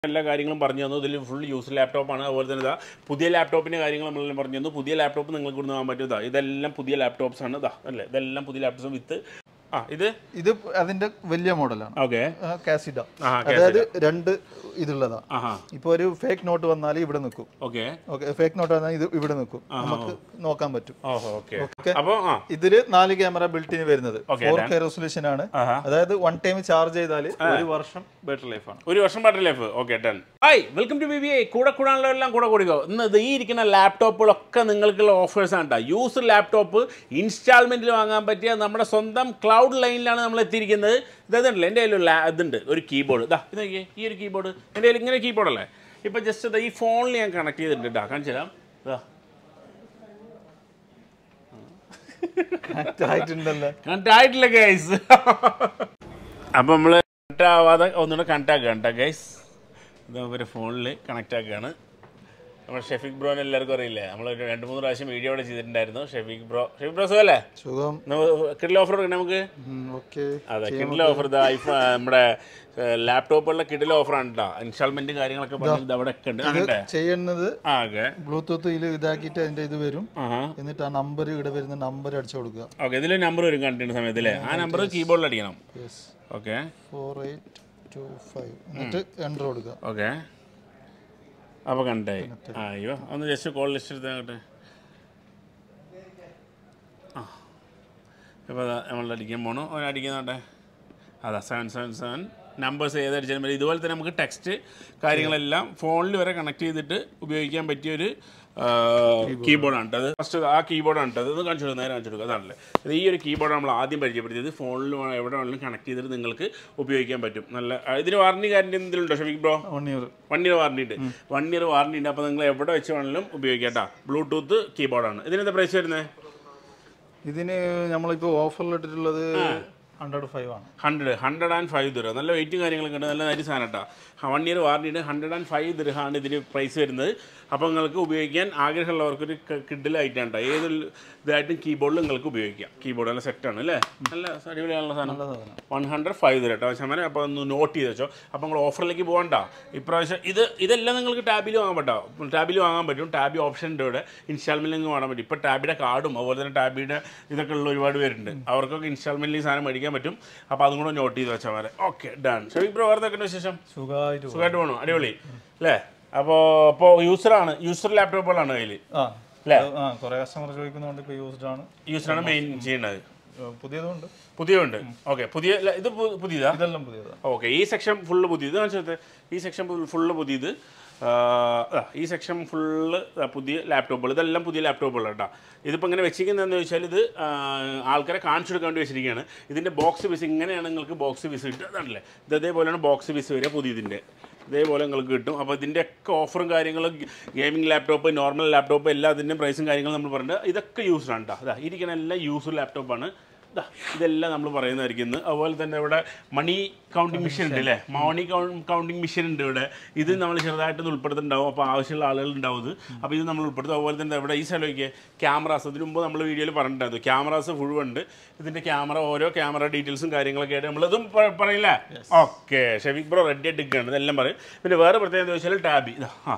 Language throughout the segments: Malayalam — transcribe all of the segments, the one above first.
എല്ലാ കാര്യങ്ങളും പറഞ്ഞു തന്നു ഇതിൽ ഫുൾ യൂസ് ലാപ്ടോപ്പാണ് അതുപോലെ തന്നെ ഇതാ പുതിയ ലാപ്ടോപ്പിൻ്റെ കാര്യങ്ങൾ നമ്മളെല്ലാം പറഞ്ഞു തന്നു പുതിയ ലാപ്ടോപ്പ് നിങ്ങൾക്ക് ഇവിടുന്ന് വാങ്ങാൻ പറ്റും ഇതാ ഇതെല്ലാം പുതിയ ലാപ്ടോപ്സ് ആണ് ഇതാ അല്ലേ ഇതെല്ലാം പുതിയ ലാപ്ടോപ്സ് വിത്ത് ആ ഇത് ഇത് അതിന്റെ വലിയ മോഡലാണ് ഓക്കെ കാസിഡ ആ അതായത് രണ്ട് ഇതുള്ളതാ ആഹാ ഇപ്പൊ ഒരു ഫേക്ക് നോട്ട് വന്നാൽ ഇവിടെ നിൽക്കും ഓക്കെ ഓക്കെ ഫേക്ക് നോട്ട് വന്നാൽ ഇത് ഇവിടെ നിൽക്കും നമുക്ക് നോക്കാൻ പറ്റും ഓഹോ ഓക്കെ ഓക്കെ അപ്പോൾ ആ ഇതില് നാല് ക്യാമറ ബിൽറ്റിന് വരുന്നത് Okay, ഫോർ കെ റെസൊല്യൂഷൻ ആണ് ആഹാ. അതായത് വൺ ടൈം ചാർജ് ചെയ്താൽ ഒരു വർഷം ബാറ്ററി ലൈഫ് ആണ് ഒരു വർഷം battery life okay done hi welcome to B B I കൂടെ കൂടാനുള്ള എല്ലാം കൂടെ കൂടിക്കോ ഇന്ന് ഇത് ഈ ഇരിക്കുന്ന ലാപ്ടോപ്പുകളൊക്കെ നിങ്ങൾക്കുള്ള ഓഫേഴ്സ് ആണ് കേട്ടോ യൂസ് ലാപ്ടോപ്പ് ഇൻസ്റ്റാൾമെൻറ്റിൽ വാങ്ങാൻ പറ്റിയ നമ്മുടെ സ്വന്തം ക്ലൗഡ് ലൈനിലാണ് നമ്മൾ എത്തിയിരിക്കുന്നത് ഇതുണ്ടല്ലോ എൻ്റെ കയ്യിൽ ലാ ഇതുണ്ട് ഒരു കീബോർഡ് ഇതാ ഇത് നോക്കിയേ ഈ ഒരു കീബോർഡ് എൻ്റെ കയ്യിൽ ഇങ്ങനെ കീബോർഡ് അല്ലേ ഇപ്പോൾ ജസ്റ്റ് ഇതാ ഈ ഫോണിൽ ഞാൻ കണക്ട് ചെയ്തിട്ടുണ്ട് കേട്ടോ കാണിച്ചു തരാം ഇതാ ആയിട്ടുണ്ടല്ലോ കണക്ട് ആയിട്ടില്ല ഗൈസ് അപ്പം നമ്മൾ കണക്ട് ആവാതെ ഒന്നുകൂടെ കണക്ട് ആക്കുക കേട്ടോ ഗൈസ് ഇത് ഒരു ഫോണിൽ കണക്ട് ആക്കുകയാണ് നമ്മുടെ ഷെഫിക് ബ്രോനെ എല്ലാവർക്കും അറിയില്ലേ നമ്മൾ ഒരു രണ്ട് മൂന്ന് പ്രാവശ്യം വീഡിയോ അവിടെ ചെയ്തിട്ടുണ്ടായിരുന്നു ഷെഫിക് ബ്രോ ഷെഫിക് ബ്രോ സുഖല്ലേ സുഖം കിഡിൽ ഓഫർ ഉണ്ട് നമുക്ക് ഓക്കെ അതെ കിഡിൽ ഓഫർ ഇതാ ഐഫോൺ നമ്മുടെ ലാപ്ടോപ്പുകളിലെ കിഡിൽ ഓഫറാണ് കേട്ടോ ഇൻസ്റ്റാൾമെന്റ് കാര്യങ്ങളൊക്കെ പറഞ്ഞത് അവിടെ ഒക്കെ ഉണ്ട് അങ്ങനത്തെ ചെയ്യുന്നത് ആ ഓക്കെ ബ്ലൂടൂത്ത് ഇതിൽ ഇതാക്കിയിട്ട് അതിന്റെ ഇത് വരും ആഹാ എന്നിട്ട് ആ നമ്പർ ഇവിടെ വരുന്ന നമ്പർ അടിച്ചു കൊടുക്കുക ഓക്കെ ഇതിൽ നമ്പർ വരും കണ്ടിട്ട് സമയത്ത് അല്ലേ ആ നമ്പർ കീബോർഡിൽ അടിക്കണം yes okay four eight two five എന്നിട്ട് എൻ്റർ കൊടുക്കുക ഓക്കെ അപ്പോൾ കണ്ടായി ആ അയ്യോ ഒന്ന് ജസ്റ്റ് കോൾ ലിസ്റ്റ് എടുത്ത് അങ്ങോട്ട് ആ ഇപ്പോൾ അതാ നമ്മൾ അടിക്കാൻ പോണു അവൻ അടിക്കുന്നുണ്ടെ അതാ സെവൻ സെവൻ സെവൻ നമ്പേഴ്സ് ഏതടിച്ചാലും മതി ഇതുപോലെ തന്നെ നമുക്ക് ടെക്സ്റ്റ് കാര്യങ്ങളെല്ലാം ഫോണിൽ വരെ കണക്ട് ചെയ്തിട്ട് ഉപയോഗിക്കാൻ പറ്റിയൊരു കീബോർഡാണ് കേട്ടോ അത് ഫസ്റ്റ് ആ കീബോർഡാണ് കേട്ടോ അത് കാണിച്ചു കൊടുക്കുക നേരെ കാണിച്ചു കൊടുക്കുക അതാണല്ലേ ഇത് ഈ ഒരു കീബോർഡ് നമ്മൾ ആദ്യം പരിചയപ്പെടുത്തിയത് ഫോണിൽ എവിടെ വേണമെങ്കിലും കണക്ട് ചെയ്തിട്ട് നിങ്ങൾക്ക് ഉപയോഗിക്കാൻ പറ്റും നല്ല ആ, ഇതിന് വാറണ്ടി ഗ്യാരണ്ടി എന്തെങ്കിലും ഉണ്ടോ Shafeeq bro one year one year warranty ഉണ്ട് വൺ ഇയർ വാറണ്ടി ഉണ്ട് അപ്പോൾ നിങ്ങൾ എവിടെ വെച്ച് വേണമെങ്കിലും ഉപയോഗിക്കാം കേട്ടോ ബ്ലൂടൂത്ത് കീബോർഡാണ് ഇതിനെന്താ പ്രൈസ് വരുന്നത് ഇതിന് നമ്മളിപ്പോൾ ഓഫറിൽ ഇട്ടിട്ടുള്ളത് ഹൺഡ്രഡ് ഫൈവ് ആണ് hundred hundred and five dirham നല്ല വെയിറ്റും കാര്യങ്ങളൊക്കെ ഉണ്ട് നല്ല നരി സാധനം കേട്ടോ വൺ ഇയർ വാറണ്ടി ഉണ്ട് ഹൺഡ്രഡ് ആൻഡ് ഫൈവ് ദിർഹാണ് ഇതിന് പ്രൈസ് വരുന്നത് അപ്പോൾ നിങ്ങൾക്ക് ഉപയോഗിക്കാൻ ആഗ്രഹമുള്ളവർക്കൊരു കിഡിലായിട്ടാണ് കേട്ടോ ഏത് ഇതായിട്ടും കീബോർഡിൽ നിങ്ങൾക്ക് ഉപയോഗിക്കാം കീബോർഡ് നല്ല സെറ്റാണ് അല്ലേ നല്ല അടിപൊളിയാണുള്ള സാധനം നല്ല സാധനം വൺ ഹൺഡ്രഡ് ഫൈവ് തരാം കേട്ടോ ശതമാനം അപ്പോൾ ഒന്ന് നോട്ട് ചെയ്ത് വെച്ചോ അപ്പോൾ നിങ്ങൾ ഓഫറിലേക്ക് പോകണ്ട ഇപ്രാവശ്യം ഇത് ഇതെല്ലാം നിങ്ങൾക്ക് ടാബിൽ വാങ്ങാൻ പറ്റാം ടാബിൽ വാങ്ങാൻ പറ്റും ടാബി ഓപ്ഷൻ ഉണ്ട് ഇവിടെ ഇൻസ്റ്റാൾമെൻറ്റിൽ നിന്ന് വാങ്ങാൻ പറ്റും ഇപ്പോൾ ടാബിയുടെ കാർഡും അതുപോലെ തന്നെ ടാബിയുടെ ഇതൊക്കെ ഉള്ള ഒരുപാട് പേരുണ്ട് അവർക്കൊക്കെ ഇൻസ്റ്റാൾമെൻറ്റിൽ ഈ സാധനം മേടിക്കാൻ പറ്റും അപ്പോൾ അതും കൂടെ നോട്ട് ചെയ്ത് വെച്ചാൽ മതി ഓക്കെ ഡൺ ഷെവി ബ്രോ വേറെ എന്തൊക്കെയാണ് വിശേഷം സുഖമായിട്ട് പോകും. സുഖമായിട്ട് പോകണം അടിപൊളി അല്ലേ അപ്പോൾ അപ്പോൾ യൂസറാണ് യൂസർ ലാപ്ടോപ്പുകളാണ് കയ്യിൽ ആ അല്ലേ? ആ കുറേ കസ്റ്റമർ ചോദിക്കുന്നതുകൊണ്ട് ഇപ്പോൾ യൂസ്ഡ് ആണ് യൂസറാണ് മെയിൻ ചെയ്യുന്നത് ഏഹ് പുതിയതുണ്ട് പുതിയതുണ്ട് ഓക്കെ പുതിയ ഇത് പു- പുതിയതാ ഇതെല്ലാം പുതിയതാണ് ഓക്കെ ഈ സെക്ഷൻ ഫുള്ള് പുതിയത് കാണിച്ചത് ഈ സെക്ഷൻ ഫുള്ള് പുതിയത് ആ, ആ, ഈ സെക്ഷൻ ഫുള്ള് പുതിയ ലാപ്ടോപ്പുകൾ ഇതെല്ലാം പുതിയ ലാപ്ടോപ്പുകൾ കേട്ടോ ഇതിപ്പോൾ ഇങ്ങനെ വെച്ചിരിക്കുന്നതെന്ന് വെച്ചാൽ ഇത് ആ, ആൾക്കാരെ കാണിച്ചു കൊടുക്കാൻ വേണ്ടി വെച്ചിരിക്കുകയാണ് ഇതിൻ്റെ ബോക്സ് പീസ് ഇങ്ങനെയാണ് നിങ്ങൾക്ക് ബോക്സ് പീസ് കിട്ടുക അതാണല്ലേ ഇത് അതേപോലെയാണ് ബോക്സ് പീസ് വരിക പുതിയതിൻ്റെ ഇതേപോലെ നിങ്ങൾക്ക് കിട്ടും അപ്പോൾ ഇതിൻ്റെ ഒക്കെ ഓഫറും കാര്യങ്ങളും ഗെയിമിംഗ് ലാപ്ടോപ്പ് നോർമൽ ലാപ്ടോപ്പ് എല്ലാ അതിൻ്റെ പ്രൈസും കാര്യങ്ങളും നമ്മൾ പറയുന്നത് ഇതൊക്കെ യൂസ്ഡാണ് കേട്ടോ അതാ ഇരിക്കുന്ന എല്ലാം യൂസ്ഡ് ലാപ്ടോപ്പാണ് ദാ, ഇതെല്ലാം നമ്മൾ പറയുന്നതായിരിക്കും ഇന്ന് അതുപോലെ തന്നെ ഇവിടെ മണി കൗണ്ടിങ് മെഷീൻ ഉണ്ട് അല്ലേ മണി കൗണ്ടിങ് മെഷീൻ ഉണ്ട് ഇവിടെ ഇത് നമ്മൾ ചെറുതായിട്ടൊന്ന് ഉൾപ്പെടുത്തുന്നുണ്ടാവും അപ്പോൾ ആവശ്യമുള്ള ആളുകൾ ഉണ്ടാവും ഇത് അപ്പോൾ ഇത് നമ്മൾ ഉൾപ്പെടുത്തും അതുപോലെ തന്നെ ഇവിടെ ഈ സ്ഥലമൊക്കെ ക്യാമറാസ് അതിന് മുമ്പ് നമ്മൾ വീഡിയോയിൽ പറഞ്ഞിട്ടുണ്ടായിരുന്നു ക്യാമറാസ് മുഴുവുണ്ട് ഇതിൻ്റെ ക്യാമറ ഓരോ ക്യാമറ ഡീറ്റെയിൽസും കാര്യങ്ങളൊക്കെ ആയിട്ട് നമ്മളിതും പ- പറയില്ലേ ഓക്കെ ഷെഫിക് ബ്രോ റെഡി ആയിട്ട് നിൽക്കുകയാണ് ഇതെല്ലാം പറയും പിന്നെ വേറെ പ്രത്യേകത എന്താ വെച്ചാൽ ടാബി ഇതാ ആ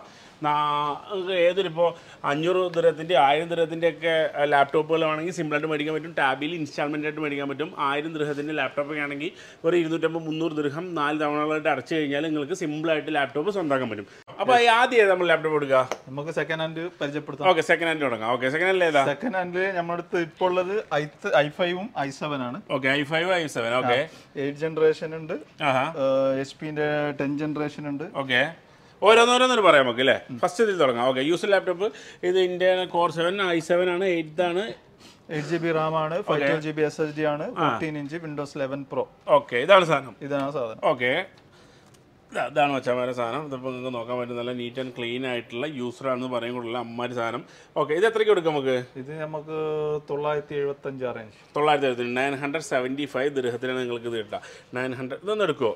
നാ- ഏതൊരിപ്പോൾ അഞ്ഞൂറ് ദുരത്തിൻ്റെ ആയിരം ദുരത്തിൻ്റെ ഒക്കെ ലാപ്ടോപ്പുകൾ ആണെങ്കിൽ സിമ്പിളായിട്ട് മേടിക്കാൻ പറ്റും ടാബിൽ ഇൻസ്റ്റാൾമെൻ്റ് ആയിട്ട് മേടിക്കാൻ പറ്റും ആയിരം ദൃഹത്തിൻ്റെ ലാപ്ടോപ്പ് ആണെങ്കിൽ ഒരു ഇരുന്നൂറ്റമ്പത് മുന്നൂറ് ദൃഹം നാല് തവണകളായിട്ട് അടച്ചു കഴിഞ്ഞാൽ നിങ്ങൾക്ക് സിമ്പിളായിട്ട് ലാപ്ടോപ്പ് സ്വന്തമാക്കാൻ പറ്റും അപ്പോൾ ആദ്യം നമ്മൾ ലാപ്ടോപ്പ് എടുക്കുക നമുക്ക് സെക്കൻഡ് ഹാൻഡ് പരിചയപ്പെടുത്താം ഓക്കെ സെക്കൻഡ് ഹാൻഡ് തുടങ്ങാം ഓക്കെ സെക്കൻഡ് ഹാൻഡിൽ ഏതാ സെക്കൻഡ് ഹാൻഡിൽ നമ്മുടെ അടുത്ത് ഇപ്പോൾ ഉള്ളത് ഐ ഐ ഫൈവും ഐ സെവൻ ആണ് okay I five I seven okay eight generation ഉണ്ട് ആഹാ എച്ച് പിന്റെ ടെൻ ജനറേഷൻ ഉണ്ട് ഓക്കെ ഓരോന്നോരോന്നൊരു പറയാം നമുക്ക് അല്ലേ ഫസ്റ്റ് ഇതിൽ തുടങ്ങാം ഓക്കെ യൂസർ ലാപ്ടോപ്പ് ഇത് Intel core seven I seven ആണ് എയ്റ്റ് ആണ് എയ്റ്റ് ജി ബി റാം ആണ് five twelve G B S S D ആണ് fourteen inch Windows eleven pro okay ഇതാണ് സാധനം ഇതാണ് സാധനം ഓക്കെ ഇതാണ് മച്ചാമാരെ സാധനം ഇതിപ്പോൾ നിങ്ങൾക്ക് നോക്കാൻ പറ്റും നല്ല നീറ്റ് ആൻഡ് ക്ലീൻ ആയിട്ടുള്ള യൂസറാണെന്ന് പറയും കൂടുതൽ അമ്മാര് സാധനം ഓക്കെ ഇത് എത്രയ്ക്ക് കൊടുക്കാം നമുക്ക് ഇത് നമുക്ക് തൊള്ളായിരത്തി എഴുപത്തി അഞ്ച് റേഞ്ച് തൊള്ളായിരത്തി എഴുപത്തി നയൻ ഹൺഡ്രഡ് സെവൻറ്റി ഫൈവ് ദൃഹത്തിനാണ് നിങ്ങൾക്ക് ഇത് കിട്ടുക നയൻ ഹൺഡ്രഡ് ഇതൊന്ന് എടുക്കുമോ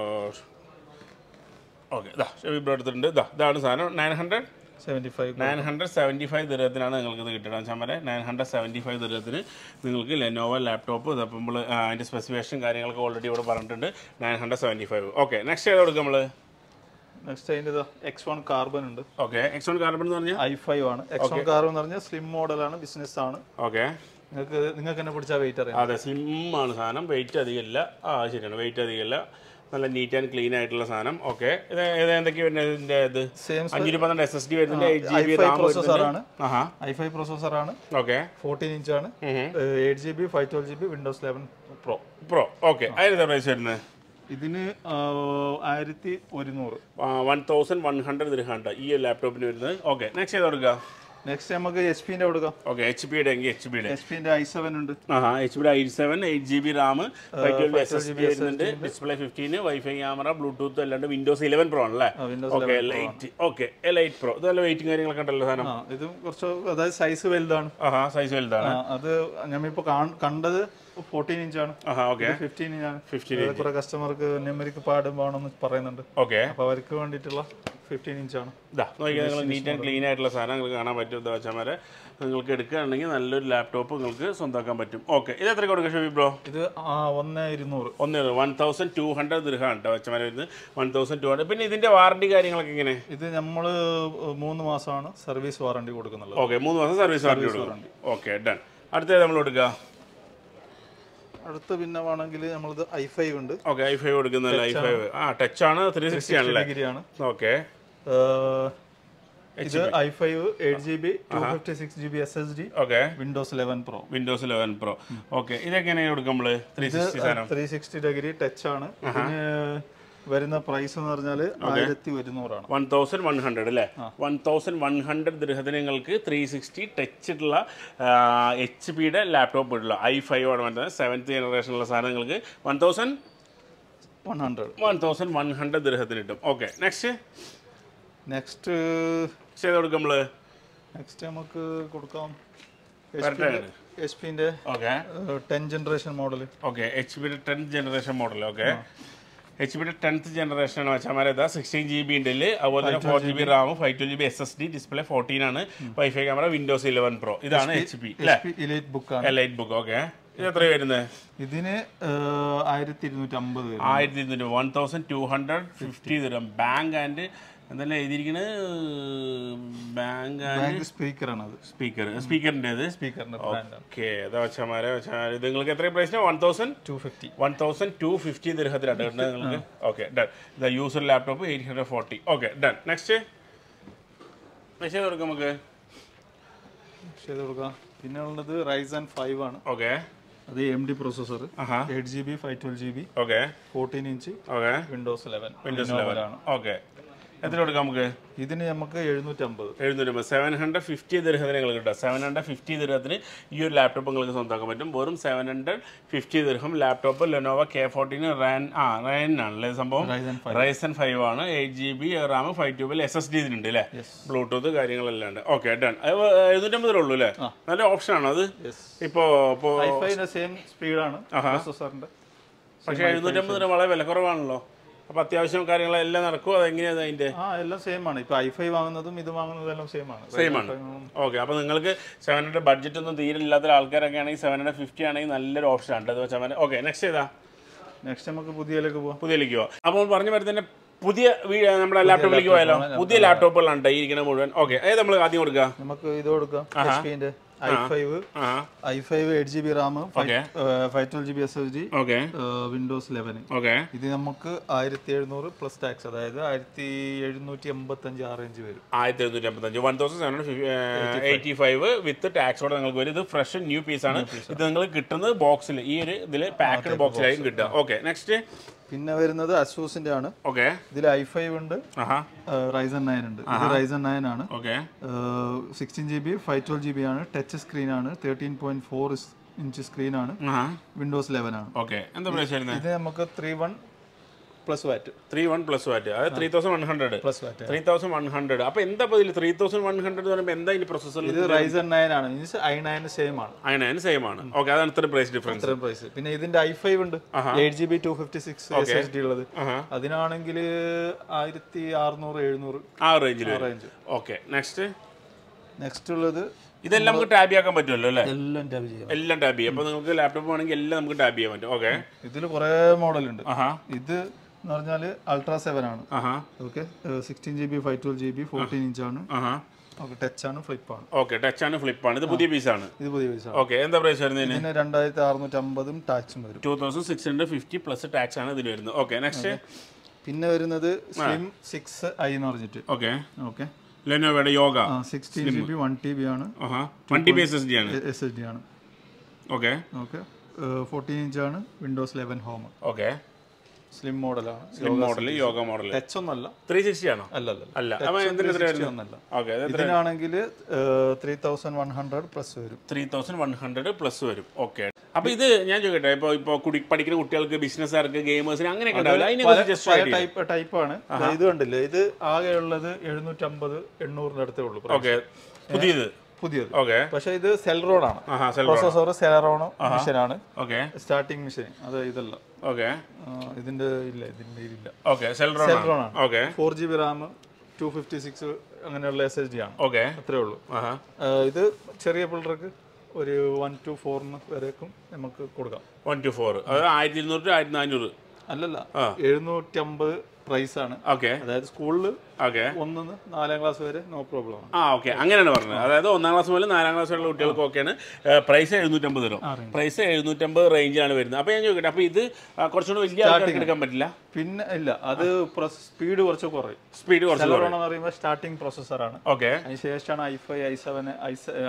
ഓക്കെ ഇതാ ഇവിടെ എടുത്തിട്ടുണ്ട് ഇതാ ഇതാണ് സാധനം nine hundred seventy five nine hundred seventy five ദുരത്തിനാണ് നിങ്ങൾക്ക് ഇത് കിട്ടുക ചാമരെ നയൻ ഹൺഡ്രഡ് സെവൻറ്റി ഫൈവ് ദുരത്തിന് നിങ്ങൾക്ക് ലെനോവ ലാപ്ടോപ്പ് ഇതപ്പോൾ നമ്മൾ അതിൻ്റെ സ്പെസിഫിക്കേഷൻ കാര്യങ്ങളൊക്കെ ഓൾറെഡി ഇവിടെ പറഞ്ഞിട്ടുണ്ട് nine hundred seventy five okay next ഏത് കൊടുക്കുക നമ്മൾ നെക്സ്റ്റ് അതിൻ്റെ എക്സ് വൺ കാർബൺ ഉണ്ട് ഓക്കെ എക്സ് വൺ കാർബൺ എന്ന് പറഞ്ഞാൽ ഐ ഫൈവ് ആണ് എക്സ് വൺ കാർബൺ എന്ന് പറഞ്ഞാൽ സ്ലിം മോഡലാണ് ബിസിനസ് ആണ് ഓക്കെ നിങ്ങൾക്ക് നിങ്ങൾക്ക് എന്നെ പിടിച്ചാൽ വെയിറ്റ് അറിയാം അതെ സ്ലിം ആണ് സാധനം വെയിറ്റ് അധികമില്ല ആ ശരിയാണ് വെയിറ്റ് അധികമില്ല നല്ല നീറ്റ് ആൻഡ് ക്ലീൻ ആയിട്ടുള്ള സാധനം ഓക്കെ ഇത് ഇത് എന്തൊക്കെയാണ് വരുന്നത് ഇതിൻ്റെ ഇത് സെയിം അഞ്ഞൂറ്റി പന്ത്രണ്ട് എസ് എസ് ഡി വരുന്നുണ്ട് eight G B i5 RAM processor ആണ്. ആഹാ ഐ ഫൈവ് പ്രോസസ്സർ ആണ് ഓക്കെ ഫോർട്ടീൻ ഇഞ്ച് ആണ് eight G B five twelve G B Windows eleven pro pro okay അതിന് പ്രൈസ് വരുന്നത് ഇതിന് ആയിരത്തി ഒരുന്നൂറ് വൺ തൗസൻഡ് വൺ ഹൺഡ്രഡ് ദിർഹാണ്ട ഈ ഒരു ലാപ്ടോപ്പിന് വരുന്നത് ഓക്കെ നെക്സ്റ്റ് ചെയ്ത് കൊടുക്കുക നെക്സ്റ്റ് നമുക്ക് എച്ച് പിന്റെ കൊടുക്കാം ഓക്കെ എച്ച് പിയുടെ എങ്കിൽ എച്ച് പിയുടെ എച്ച് പിന്റെ ഐ സെവൻ ഉണ്ട് ആഹാ എച്ച് പിയുടെ eight seven eight G B RAM five twelve S S B വരുന്നുണ്ട് display fifteen wifi camera Bluetooth അല്ലാണ്ട് വിൻഡോസ് ഇലവൻ പ്രോ ആണല്ലേ Windows okay light okay light pro ഇത് നല്ല വെയിറ്റും കാര്യങ്ങളൊക്കെ ഉണ്ടല്ലോ സാധനം ആ ഇതും കുറച്ച് അതായത് സൈസ് വലുതാണ് ആഹാ സൈസ് വലുതാണ് ആ, അത് ഞമ്മിപ്പോ കണ്ടത് ഫോർട്ടീൻ ഇഞ്ച് ആണ് ആഹാ ഓക്കെ ഫിഫ്റ്റീൻ ഇഞ്ച് ആണ് 15 കുറെ കസ്റ്റമർക്ക് നെമ്മരിക്ക് പാടും വേണമെന്ന് പറയുന്നുണ്ട് ഓക്കെ അപ്പൊ അവർക്ക് വേണ്ടിയിട്ടുള്ള ഫിഫ്റ്റീൻ ഇഞ്ച് ആണ് ഇതാ നോക്കിയാൽ നിങ്ങൾ നീറ്റ് ആൻഡ് ക്ലീൻ ആയിട്ടുള്ള സാധനം നിങ്ങൾക്ക് കാണാൻ പറ്റും എന്താ വെച്ചാൽ നിങ്ങൾക്ക് എടുക്കുകയാണെങ്കിൽ നല്ലൊരു ലാപ്ടോപ്പ് നിങ്ങൾക്ക് സ്വന്തമാക്കാൻ പറ്റും ഓക്കെ ഇത് എത്ര കൊടുക്കുക ഷോബി ബ്രോ ഇത് ആ ഒന്ന് ഇരുന്നൂറ് ഒന്ന് വൺ തൗസൻഡ് ടു ഹൺഡ്രഡ് ദൃഹാണ് കേട്ടോ വെച്ചമാരെ വരുന്നത് വൺ തൗസൻഡ് ടു ഹൺഡ്രഡ് പിന്നെ ഇതിന്റെ വാറണ്ടി കാര്യങ്ങളൊക്കെ എങ്ങനെ ഇത് നമ്മൾ മൂന്ന് മാസമാണ് സർവീസ് വാറണ്ടി കൊടുക്കുന്നുള്ളത് ഓക്കെ മൂന്ന് മാസം സർവീസ് വാറണ്ടി കൊടുക്കും ഓക്കെ ഡൺ അടുത്തത് നമ്മൾ കൊടുക്കുക അടുത്ത് പിന്നെ വേണമെങ്കിൽ നമ്മളിത് ഐ ഫൈവ് ഉണ്ട് ഓക്കെ ഐ ഫൈവ് കൊടുക്കുന്നില്ല ഐ ഫൈവ് ആ ടച്ച് ആണ് ത്രീ സിക്സ്റ്റി ആണല്ലേ ഡിഗ്രി ആണ് ഓക്കെ ഇത് I five eight G B two fifty six G B S S D okay Windows eleven pro Windows eleven pro okay ഇതെങ്ങനെയാണ് കൊടുക്കുക നമ്മൾ ത്രീ സിക്സ്റ്റി സാധനം ത്രീ സിക്സ്റ്റി ഡിഗ്രി ടച്ച് ആണ് ഇതിന് വരുന്ന പ്രൈസ് എന്ന് പറഞ്ഞാൽ ആയിരത്തി ഒരുന്നൂറാണ് വൺ തൗസൻഡ് വൺ ഹൺഡ്രഡ് അല്ലേ വൺ തൗസൻഡ് വൺ ഹൺഡ്രഡ് ദൃഹത്തിന് നിങ്ങൾക്ക് ത്രീ സിക്സ്റ്റി ടച്ചിട്ടുള്ള എച്ച് പിയുടെ ലാപ്ടോപ്പ് ഉള്ള ഐ ഫൈവ് ആണ് വരുന്നത് സെവൻത്ത് ജനറേഷനുള്ള സാധനം നിങ്ങൾക്ക് one thousand one hundred one thousand one hundred ദൃഹത്തിന് കിട്ടും ഓക്കെ നെക്സ്റ്റ് നെക്സ്റ്റ് ചെയ്ത് കൊടുക്കും നമ്മൾ നെക്സ്റ്റ് നമുക്ക് കൊടുക്കാം വരട്ടെ എച്ച് പിന്റെ okay ten generation model okay H പിയുടെ tenth generation model okay H പിയുടെ ടെൻത്ത് ജനറേഷൻ ആണ് വെച്ചാൽ ഇതാ സിക്സ്റ്റീൻ ജി ബി ഉണ്ട് ഇതില്. അതുപോലെ തന്നെ four G B RAM five twelve G B S S D display fourteen ആണ് wifi camera Windows eleven pro ഇതാണ് എച്ച് പി അല്ലേ എച്ച് പി ഇലൈറ്റ് ബുക്കാണ് ലൈറ്റ് ബുക്ക് ഓക്കെ ഇത് എത്ര വരുന്നത് ഇതിന് ആയിരത്തി ഇരുന്നൂറ്റി അമ്പത് വരും ആയിരത്തി ഇരുന്നൂറ് one thousand two hundred fifty തരും ബാങ്ക് ആൻഡ് എന്തെല്ലാം എഴുതിയിരിക്കുന്നത് ബാങ്ക് ആൻഡ് ബാങ്ക് സ്പീക്കറാണ് അത് സ്പീക്കർ സ്പീക്കറിൻ്റെ ഇത് സ്പീക്കറിന്റെ ബ്രാൻഡാണ് ഇത് ഓക്കെ അതാ വെച്ചാൽ വെച്ചാൽ ഇത് നിങ്ങൾക്ക് എത്ര പ്രൈസിന് one thousand two fifty one thousand two fifty ദർഹത്തിലാണ് കിട്ടുന്നത് നിങ്ങൾക്ക് okay done the user laptop eight hundred forty okay done next message കൊടുക്കാം നമുക്ക് ചെയ്ത് കൊടുക്കാം പിന്നെ ഉള്ളത് റൈസൺ ഫൈവ് ആണ് ഓക്കെ അത് എം ഡി പ്രൊസസ്സർ ആഹാ eight G B five twelve G B okay fourteen inch okay Windows eleven Windows eleven okay എത്ര കൊടുക്കാം നമുക്ക് ഇതിന് നമുക്ക് എഴുന്നൂറ്റി അമ്പത് എഴുന്നൂറ് സെവൻ ഹൺഡ്രഡ് ഫിഫ്റ്റി ദർഹത്തിന് നിങ്ങൾക്ക് കിട്ടുക സെവൻ ഹൺഡ്രഡ് ഫിഫ്റ്റി ദർഹത്തിന് ഈ ഒരു ലാപ്ടോപ്പ് നിങ്ങൾക്ക് സ്വന്തമാക്കാൻ പറ്റും വെറും seven hundred fifty dirham laptop Lenovo K fourteen റാൻ ആ റാൻ ആണല്ലേ സംഭവം റൈസൺ റൈസൻ ഫൈവ് ആണ് eight G B RAM five ട്യൂബിൽ എസ് എസ് ഡി ഇതിനുണ്ട് അല്ലേ ബ്ലൂടൂത്ത് കാര്യങ്ങളെല്ലാം ഉണ്ട് ഓക്കെ ഡൺ എഴുന്നൂറ്റമ്പത് രൂപ ഉള്ളൂ അല്ലേ നല്ല ഓപ്ഷൻ ആണോ അത് യെസ് ഇപ്പോൾ ഇപ്പോൾ ഐ ഫൈവിന്റെ സെയിം സ്പീഡാണ് പ്രൊസസ്സറിന്റെ പക്ഷേ എഴുന്നൂറ്റമ്പത് രൂപ വളരെ വിലക്കുറവാണല്ലോ അപ്പോൾ അത്യാവശ്യം കാര്യങ്ങളെല്ലാം നടക്കുമോ അതെങ്ങനെയാണ് അതിൻ്റെ ആ എല്ലാം സെയിം ആണ് ഇപ്പൊ ഐ ഫൈവ് വാങ്ങുന്നതും ഇത് വാങ്ങുന്നതും എല്ലാം സെയിം ആണ് സെയിം ആണ് ഓക്കെ അപ്പോൾ നിങ്ങൾക്ക് സെവൻ ഹൺഡ്രഡ് ബഡ്ജറ്റ് ഒന്നും തീരെ ഇല്ലാത്ത ആൾക്കാരൊക്കെ ആണെങ്കിൽ സെവൻ ഹൺഡ്രഡ് ഫിഫ്റ്റി ആണെങ്കിൽ നല്ലൊരു ഓപ്ഷൻ ആണ് അത് വെച്ചാൽ ഓക്കെ നെക്സ്റ്റ് ചെയ്താ നെക്സ്റ്റ് നമുക്ക് പുതിയതിലേക്ക് പോവാം പുതിയതിലേക്ക് പോവാം അപ്പോൾ പറഞ്ഞു വരുന്നതിൻ്റെ പുതിയ വീ- നമ്മുടെ ലാപ്ടോപ്പിലേക്ക് പോയാലോ പുതിയ ലാപ്ടോപ്പുകളാണ് ഈ ഇരിക്കുന്ന മുഴുവൻ ഓക്കെ ഏത് നമ്മൾ ആദ്യം കൊടുക്കുക നമുക്ക് ഇത് കൊടുക്കാം എച്ച് പിന്റെ ഐ ഫൈവ് ആ I five eight G B RAM Okay. Five twelve G B S S D okay Windows eleven okay ഇത് നമുക്ക് ആയിരത്തി എഴുന്നൂറ് പ്ലസ് ടാക്സ് അതായത് ആയിരത്തി എഴുന്നൂറ്റി എൺപത്തഞ്ച് ആ റേഞ്ച് വരും ആയിരത്തി എഴുന്നൂറ്റി അമ്പത്തഞ്ച് one thousand seven hundred eighty five with ടാക്സോടെ നിങ്ങൾക്ക് വരും ഇത് ഫ്രഷ് ന്യൂ പീസ് ആണ് ഇത് നിങ്ങൾക്ക് കിട്ടുന്നത് ബോക്സിൽ ഈ ഒരു ഇതിൽ പാക്കഡ് ബോക്സിലായിരിക്കും കിട്ടുക ഓക്കെ നെക്സ്റ്റ് പിന്നെ വരുന്നത് അസൂസിന്റെ ആണ് ഓക്കെ ഇതിൽ ഐ ഫൈവ് ഉണ്ട് ആഹാ റൈസൺ നയൻ ഉണ്ട് ഇത് റൈസൺ നയൻ ആണ് okay sixteen G B five twelve G B ആണ് ടച്ച് സ്ക്രീൻ ആണ് thirteen point four inch screen ആണ് ആഹാ വിൻഡോസ് ലെവൻ ആണ് ഓക്കെ എന്താ പ്രൈസ് വരുന്നത് ഇത് നമുക്ക് three one plus VAT three one plus VAT അതായത് three thousand one hundred plus VAT three thousand one hundred അപ്പോൾ എന്താ ഇപ്പോൾ ഇതിൽ ത്രീ തൗസൻഡ് വൺ ഹൺഡ്രഡ് എന്ന് പറയുമ്പോൾ എന്താ ഇതിൻ്റെ പ്രൊസസ്സറിൽ ഇത് റൈസൺ നയൻ ആണ് മീൻസ് ഐ നയൻ സെയിം ആണ് അതിന് സെയിം ആണ് ഓക്കെ അതാണ് ഇത്ര പ്രൈസ് ഡിഫറൻസ് ഇത്രയും പ്രൈസ് പിന്നെ ഇതിന്റെ ഐ ഫൈവ് ഉണ്ട് eight G B two fifty six S S D ഉള്ളത് ആഹാ അതിനാണെങ്കിൽ ആയിരത്തി അറുന്നൂറ് എഴുന്നൂറ് ആ റേഞ്ചിൽ റേഞ്ച് ഓക്കെ നെക്സ്റ്റ് നെക്സ്റ്റ് ഉള്ളത് ഇതെല്ലാം നമുക്ക് ടാബ് ചെയ്യാൻ പറ്റുമല്ലോ അല്ലേ എല്ലാം ടാബ് ചെയ്യാം എല്ലാം ടാബ് ചെയ്യാം അപ്പോൾ നിങ്ങൾക്ക് ലാപ്ടോപ്പ് വേണമെങ്കിൽ എല്ലാം നമുക്ക് ടാബ് ചെയ്യാൻ പറ്റും ഓക്കെ ഇതിൽ കുറേ മോഡൽ ഉണ്ട് ആഹാ ഇത് എന്ന് പറഞ്ഞാൽ അൾട്രാ സെവൻ ആണ് ആഹാ okay sixteen G B five twelve G B fourteen inch ആണ് ആഹാ ഓക്കെ ടച്ച് ആണ് ഫ്ലിപ്പ് ആണ് ഓക്കെ ടച്ച് ആണ് ഫ്ലിപ്പാണ് ഇത് പുതിയ പീസാണ് ഇത് പുതിയ പൈസ ഓക്കെ എന്താ പ്രൈസ് വരുന്നതിന് ഇതിന് രണ്ടായിരത്തി അറുന്നൂറ്റി അമ്പതും ടാക്സും വരും two thousand six hundred fifty plus tax ആണ് ഇതിൽ വരുന്നത് ഓക്കെ നെക്സ്റ്റ് പിന്നെ വരുന്നത് സ്ലിം സിക്സ് ഐ എന്ന് പറഞ്ഞിട്ട് ഓക്കെ ഓക്കെ ലെനോവയുടെ Yoga sixteen G B one T B ആണ് ആഹാ twenty B S S D ആണ് എസ് എസ് ഡി ആണ് ഓക്കെ ഓക്കെ ഫോർട്ടീൻ ഇഞ്ച് ആണ് Windows eleven home okay slim മോഡലാണ് slim model Yoga model touch ഒന്നല്ല ത്രീ സിക്സ്റ്റി ആണോ അല്ല അല്ല അല്ല അപ്പൊ എന്തിന് എത്ര വരുന്നത് ഒന്നല്ല ഓക്കെ ഇതിനാണെങ്കിൽ three thousand one hundred plus വരും three thousand one hundred plus വരും ഓക്കെ അപ്പൊ ഇത് ഞാൻ ചോദിക്കട്ടെ ഇപ്പൊ ഇപ്പൊ കുടി പഠിക്കുന്ന കുട്ടികൾക്ക് ബിസിനസ്സുകാർക്ക് ഗെയിമേഴ്സിന് അങ്ങനെയൊക്കെ ഉണ്ടാവില്ല അതിനെ പല ജസ്റ്റ് പല ടൈപ്പ് ടൈപ്പാണ് ഇത് കണ്ടില്ലേ ഇത് ആകെ ഉള്ളത് എഴുന്നൂറ്റമ്പത് എണ്ണൂറിന്റെ അടുത്തേ ഉള്ളൂ price. ഓക്കെ പുതിയത് പുതിയത് ഓക്കെ പക്ഷെ ഇത് സെൽറോൺ ആണ് ആഹാ സെൽ പ്രോസസർ സെലറോൺ മെഷീൻ ആണ് ഓക്കെ സ്റ്റാർട്ടിംഗ് മെഷീൻ അത് ഇതല്ല ഓക്കെ ആ, ഇതിന്റെ ഇല്ല ഇതിന്റെ ഇതില്ല ഓക്കെ സെൽറോൺ Celeron ആണ്. Okay four G B RAM two fifty six അങ്ങനെയുള്ള എസ് എസ് ഡി ആണ് ഓക്കെ അത്രേ ഉള്ളൂ ആഹാ ആ, ഇത് ചെറിയ പിള്ളേർക്ക് ഒരു വൺ ടു ഫോറിന് വരേക്കും നമുക്ക് കൊടുക്കാം വൺ ടു ഫോർ അത് ആയിരത്തി ഇരുന്നൂറ് ടു ആയിരത്തി നാനൂറ് അല്ലല്ല എഴുന്നൂറ്റി അമ്പത് പ്രൈസ് ആണ് ഓക്കെ അതായത് സ്കൂളിൽ ഓക്കെ ഒന്നിന്ന് നാലാം ക്ലാസ് വരെ നോ പ്രോബ്ലം ആണ് ആ ഓക്കെ അങ്ങനെയാണ് പറഞ്ഞത് അതായത് ഒന്നാം ക്ലാസ് മുതൽ നാലാം ക്ലാസ് വരെയുള്ള കുട്ടികൾക്ക് ഒക്കെയാണ് പ്രൈസ് എഴുന്നൂറ്റമ്പത് രൂപ പ്രൈസ് എഴുന്നൂറ്റമ്പത് റേഞ്ചിലാണ് വരുന്നത് അപ്പോൾ ഞാൻ ചോദിക്കട്ടെ അപ്പോൾ ഇത് ആ, കുറച്ചുകൂടി വലിയ ആൾക്കാർക്ക് എടുക്കാൻ പറ്റില്ല പിന്നെ ഇല്ല അത് സ്പീഡ് കുറച്ച് കുറയും സ്പീഡ് കുറച്ച് സെലറോൺ എന്ന് പറയുമ്പോൾ സ്റ്റാർട്ടിംഗ് പ്രോസസ്സറാണ് ഓക്കെ അതിന് ശേഷമാണ് I five I seven I